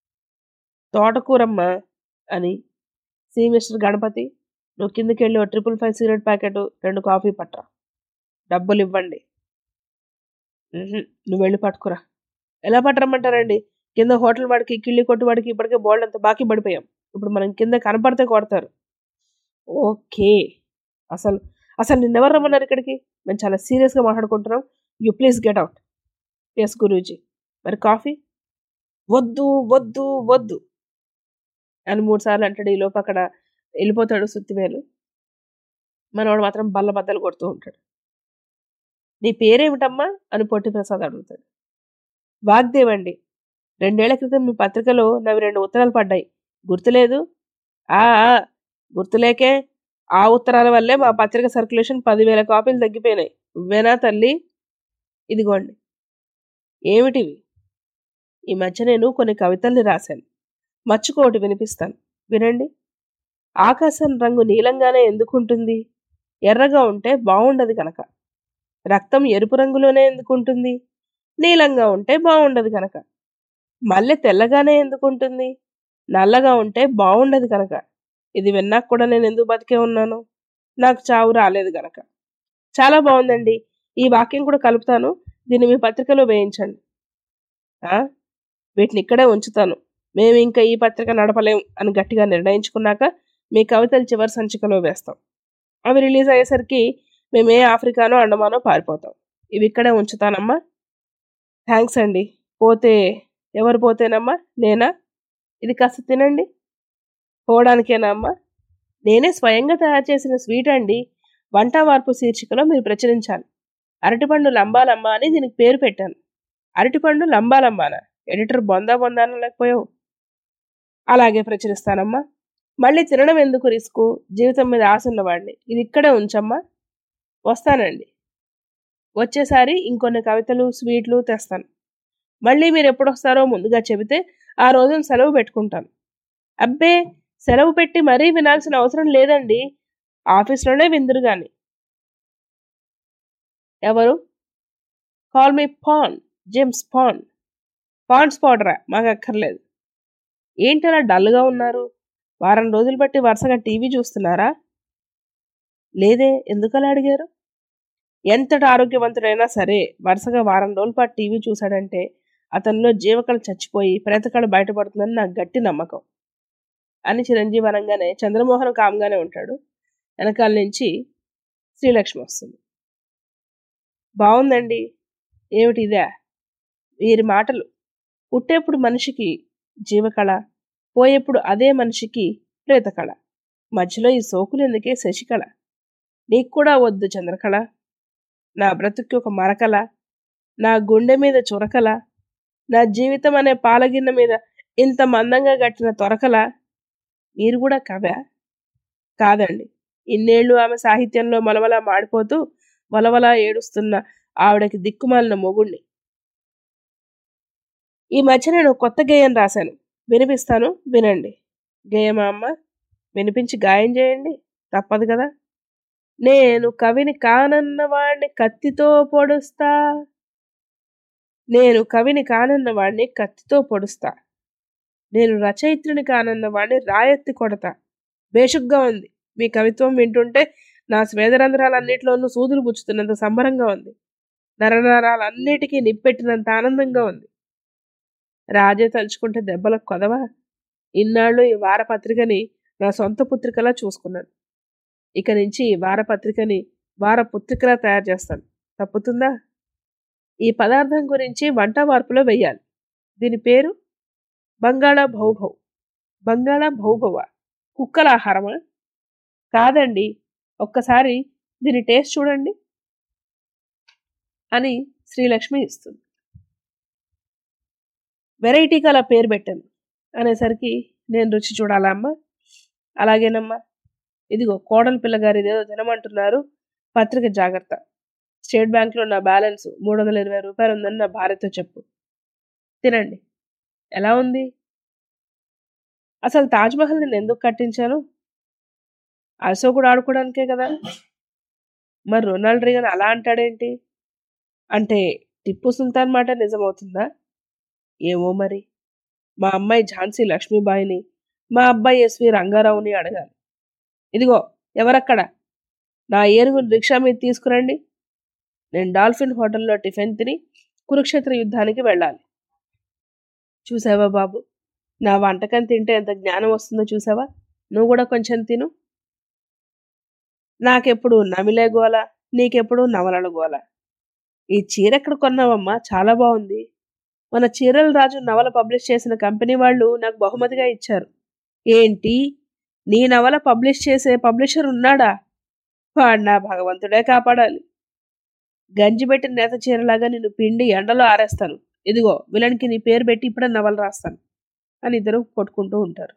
తోటకూరమ్మ అని సి మిస్టర్ గణపతి నువ్వు కిందకి వెళ్ళి ఓ ట్రిపుల్ ఫైవ్ సిగరెట్ ప్యాకెట్ రెండు కాఫీ పట్టరా డబ్బులు ఇవ్వండి ఉహుం, నువ్వు వెళ్ళి పట్టుకురా ఎలా పట్టరమ్మంటారండి కింద హోటల్ వాడికి కిళ్ళి కొట్టు వాడికి ఇప్పటికే బోల్డ్ అంత బాకీ పడిపోయాం ఇప్పుడు మనం కింద కనపడితే కొడతారు ఓకే అసలు అసలు నిన్నెవరు రమ్మన్నారు ఇక్కడికి మేము చాలా సీరియస్గా మాట్లాడుకుంటున్నాం you please get out yes Guruji మరి కాఫీ వద్దు వద్దు వద్దు అని మూడు సార్లు అంటాడు ఈ లోపు అక్కడ వెళ్ళిపోతాడు సుత్తివేలు మనవాడు మాత్రం బల్ల బద్దలు కొడుతూ ఉంటాడు నీ పేరేమిటమ్మా అని పొట్టి ప్రసాద్ అడుగుతాడు వాగ్దేవండి రెండేళ్ల క్రితం మీ పత్రికలో నవి రెండు ఉత్తరాలు పడ్డాయి గుర్తులేదు ఆ ఆ, గుర్తులేకే ఆ ఉత్తరాల వల్లే మా పత్రిక సర్క్యులేషన్ పదివేల కాపీలు తగ్గిపోయినాయి నువ్వేనా తల్లి ఇదిగోండి ఏమిటివి ఈ మధ్య నేను కొన్ని కవితల్ని రాశాను మచ్చుకోటి వినిపిస్తాను వినండి ఆకాశం రంగు నీలంగానే ఎందుకుంటుంది ఎర్రగా ఉంటే బాగుండదు కనుక రక్తం ఎరుపు రంగులోనే ఎందుకుంటుంది నీలంగా ఉంటే బాగుండదు కనుక మల్లె తెల్లగానే ఎందుకుంటుంది నల్లగా ఉంటే బాగుండదు కనుక ఇది విన్నాక కూడా నేను ఎందుకు బతికే ఉన్నాను నాకు చావు రాలేదు గనక చాలా బాగుందండి ఈ వాక్యం కూడా కలుపుతాను దీన్ని మీ పత్రికలో వేయించండి ఆ? వీటిని ఇక్కడే ఉంచుతాను మేము ఇంకా ఈ పత్రిక నడపలేం అని గట్టిగా నిర్ణయించుకున్నాక మీ కవితలు చివరి సంచికలో వేస్తాం అవి రిలీజ్ అయ్యేసరికి మేము ఏ ఆఫ్రికానో అండమానో పారిపోతాం ఇవి ఇక్కడే ఉంచుతానమ్మా థ్యాంక్స్ అండి పోతే ఎవరు పోతేనమ్మా నేనా ఇది కాస్త తినండి పోవడానికేనా అమ్మా నేనే స్వయంగా తయారు చేసిన స్వీట్ అండి వంట మార్పు శీర్షికలో మీరు ప్రచురించాలి అరటిపండు లంబాలమ్మ అని దీనికి పేరు పెట్టాను అరటిపండు లంబాలమ్మానా ఎడిటర్ బొందా బొందా అనలేకపోయావు అలాగే ప్రచురిస్తానమ్మా మళ్ళీ తినడం ఎందుకు రిస్కు జీవితం మీద ఆశ ఉన్నవాడిని ఇది ఇక్కడే ఉంచమ్మా వస్తానండి వచ్చేసారి ఇంకొన్ని కవితలు స్వీట్లు తెస్తాను మళ్ళీ మీరు ఎప్పుడు వస్తారో ముందుగా చెబితే ఆ రోజున సెలవు పెట్టుకుంటాను అబ్బే సెలవు పెట్టి మరీ వినాల్సిన అవసరం లేదండి ఆఫీస్లోనే విందురు గాని ఎవరు కాల్ మీ పాన్ జేమ్స్ పాన్ పాండ్స్ పౌడరా మాకు అక్కర్లేదు ఏంటి అలా డల్గా ఉన్నారు వారం రోజులు బట్టి వరుసగా టీవీ చూస్తున్నారా లేదే ఎందుకలా అడిగారు ఎంతటి ఆరోగ్యవంతుడైనా సరే వరుసగా వారం రోజుల పాటు టీవీ చూశాడంటే అతనిలో జీవకళ చచ్చిపోయి ప్రేతకళ బయటపడుతుందని నాకు గట్టి నమ్మకం అని చిరంజీవి అనగానే చంద్రమోహన్ కామ్గానే ఉంటాడు వెనకాల నుంచి శ్రీలక్ష్మి వస్తుంది బాగుందండి ఏమిటి ఇదే వీరి మాటలు పుట్టేప్పుడు మనిషికి జీవకళ పోయేప్పుడు అదే మనిషికి ప్రేతకళ మధ్యలో ఈ సోకులు ఎందుకే శశికళ నీకు కూడా వద్దు చంద్రకళ నా బ్రతుక్కి ఒక మరకల నా గుండె మీద చురకల నా జీవితం అనే పాలగిన్నె మీద ఇంత మందంగా కట్టిన తొరకల మీరు కూడా కవా కాదండి ఇన్నేళ్లు ఆమె సాహిత్యంలో మలవల మాడిపోతూ వలవలా ఏడుస్తున్న ఆవిడకి దిక్కుమాలిన మొగుణ్ణి ఈ మధ్య నేను కొత్త గేయం రాశాను వినిపిస్తాను వినండి గేయమా అమ్మ వినిపించి గాయం చేయండి తప్పదు కదా నేను కవిని కానన్న వాడిని కత్తితో పొడుస్తా నేను కవిని కానన్న వాడిని కత్తితో పొడుస్తా నేను రచయిత్రిని కానన్న వాడిని రాయెత్తి కొడతా బేషుగ్గా ఉంది మీ కవిత్వం వింటుంటే నా స్వేదరంధ్రాలన్నిటిలోనూ సూదులు గుచ్చుతున్నంత సంబరంగా ఉంది నరనరాలన్నిటికీ నిప్పెట్టినంత ఆనందంగా ఉంది రాజే తలుచుకుంటే దెబ్బలకు కొదవా ఇన్నాళ్ళు ఈ వారపత్రికని నా సొంత పుత్రికలా చూసుకున్నాను ఇక నుంచి ఈ వారపత్రికని వారపుత్రికలా తయారు చేస్తాను తప్పుతుందా ఈ పదార్థం గురించి వంట మార్పులో వెయ్యాలి దీని పేరు బంగాళా భౌభవ్ బంగాళా భౌభవ కుక్కల ఆహారమా కాదండి ఒక్కసారి దీని టేస్ట్ చూడండి అని శ్రీలక్ష్మి ఇస్తుంది వెరైటీకి అలా పేరు పెట్టాను అనేసరికి నేను రుచి చూడాలా అమ్మా అలాగేనమ్మా ఇదిగో కోడలి పిల్లగారు ఇదేదో తినమంటున్నారు పత్రిక జాగ్రత్త స్టేట్ బ్యాంక్లో నా బ్యాలెన్స్ మూడు వందల ఇరవై రూపాయలు ఉందని నా భార్యతో చెప్పు తినండి ఎలా ఉంది అసలు తాజ్మహల్ నేను ఎందుకు కట్టించాను అశోకుడు ఆడుకోవడానికే కదా మరి రొనాల్డ్ రీగన్ అలా అంటాడేంటి అంటే టిప్పు సుల్తాన్ మాట నిజమవుతుందా ఏమో మరి మా అమ్మాయి ఝాన్సీ లక్ష్మీబాయిని మా అబ్బాయి ఎస్వి రంగారావుని అడగాలి ఇదిగో ఎవరక్కడ నా ఏనుగుని రిక్షా మీద తీసుకురండి నేను డాల్ఫిన్ హోటల్లో టిఫిన్ తిని కురుక్షేత్ర యుద్ధానికి వెళ్ళాలి చూసావా బాబు నా వంటకం తింటే ఎంత జ్ఞానం వస్తుందో చూసావా నువ్వు కూడా కొంచెం తిను నాకెప్పుడు నమిలే గోల నీకెప్పుడు నవలల గోల ఈ చీర ఎక్కడ కొన్నావమ్మా చాలా బాగుంది మన చీరల రాజు నవల పబ్లిష్ చేసిన కంపెనీ వాళ్ళు నాకు బహుమతిగా ఇచ్చారు ఏంటి నీ నవల పబ్లిష్ చేసే పబ్లిషర్ ఉన్నాడా వాడు నా భగవంతుడే కాపాడాలి గంజిబెట్టిన నేత చీరలాగా నిన్ను పిండి ఎండలో ఆరేస్తాను ఇదిగో విలన్కి నీ పేరు పెట్టి ఇప్పుడే నవల రాస్తాను అని ఇద్దరు కొట్టుకుంటూ ఉంటారు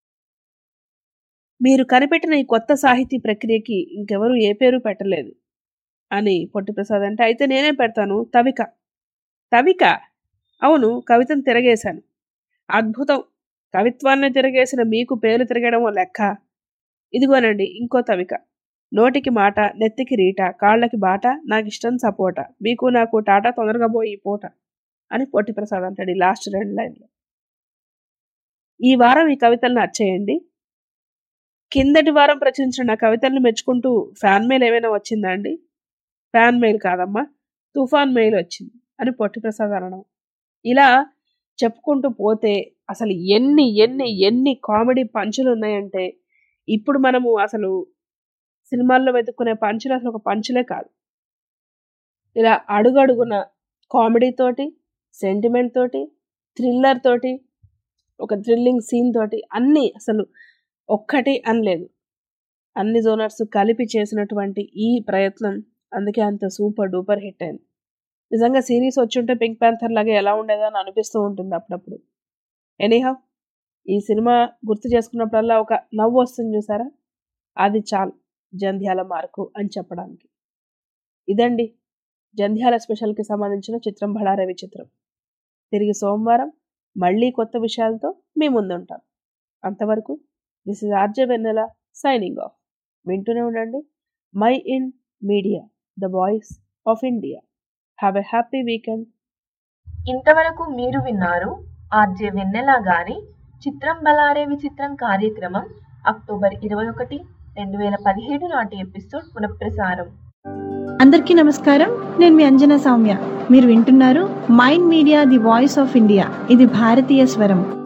మీరు కనిపెట్టిన ఈ కొత్త సాహితీ ప్రక్రియకి ఇంకెవరు ఏ పేరు పెట్టలేదు అని పొట్టిప్రసాద్ అంటే అయితే నేనే పెడతాను తవిక తవిక అవును కవితను తిరగేశాను అద్భుతం కవిత్వాన్ని తిరగేసిన మీకు పేరు తిరగడం ఓ లెక్క ఇదిగోనండి ఇంకో తవిక నోటికి మాట నెత్తికి రీట కాళ్ళకి బాట నాకు ఇష్టం సపోట మీకు నాకు టాటా తొందరగా పోయి ఈ పూట అని పొట్టిప్రసాద్ అంటాడు ఈ లాస్ట్ రెండు లైన్లో ఈ వారం ఈ కవితలను అచ్చేయండి కిందటి వారం ప్రచురించిన నా కవితలను మెచ్చుకుంటూ ఫ్యాన్ మెయిల్ ఏమైనా వచ్చిందా అండి ఫ్యాన్ మెయిల్ కాదమ్మా తుఫాన్ మెయిల్ వచ్చింది అని పొట్టిప్రసాద్ అనడం ఇలా చెప్పుకుంటూ పోతే అసలు ఎన్ని ఎన్ని ఎన్ని కామెడీ పంచులు ఉన్నాయంటే ఇప్పుడు మనము అసలు సినిమాల్లో వెతుక్కునే పంచులు అసలు ఒక పంచులే కాదు ఇలా అడుగడుగున కామెడీ తోటి సెంటిమెంట్ తోటి థ్రిల్లర్ తోటి ఒక థ్రిల్లింగ్ సీన్ తోటి అన్నీ అసలు ఒక్కటి అనలేదు అన్ని జోనర్స్ కలిపి చేసినటువంటి ఈ ప్రయత్నం అందుకే అంత సూపర్ డూపర్ హిట్ అయింది నిజంగా సిరీస్ వచ్చుంటే పింక్ ప్యాంథర్ లాగా ఎలా ఉండేదో అని అనిపిస్తూ ఉంటుంది అప్పుడప్పుడు ఎనీహౌ ఈ సినిమా గుర్తు చేసుకున్నప్పుడల్లా ఒక నవ్వు వస్తుంది చూసారా అది చాలు జంధ్యాల మార్కు అని చెప్పడానికి ఇదండి జంధ్యాల స్పెషల్కి సంబంధించిన చిత్రం బళారవి చిత్రం తిరిగి సోమవారం మళ్ళీ కొత్త విషయాలతో మీ ముందుంటాం అంతవరకు this is RJ Vennela signing off వింటూనే ఉండండి Mind Media the voice of India have a happy weekend ఇంతవరకు మీరు విన్నారు ఆర్జే వెన్నెల గారి చిత్రం బలారే విచిత్రం కార్యక్రమం అక్టోబర్ ఇరవై ఒకటి రెండు వేల పదిహేడు నాటి ఎపిసోడ్ పునఃప్రసారం అందరికీ నమస్కారం నేను మీ అంజనా సౌమ్య మీరు వింటున్నారు Mind Media the voice of India ఇది భారతీయ స్వరం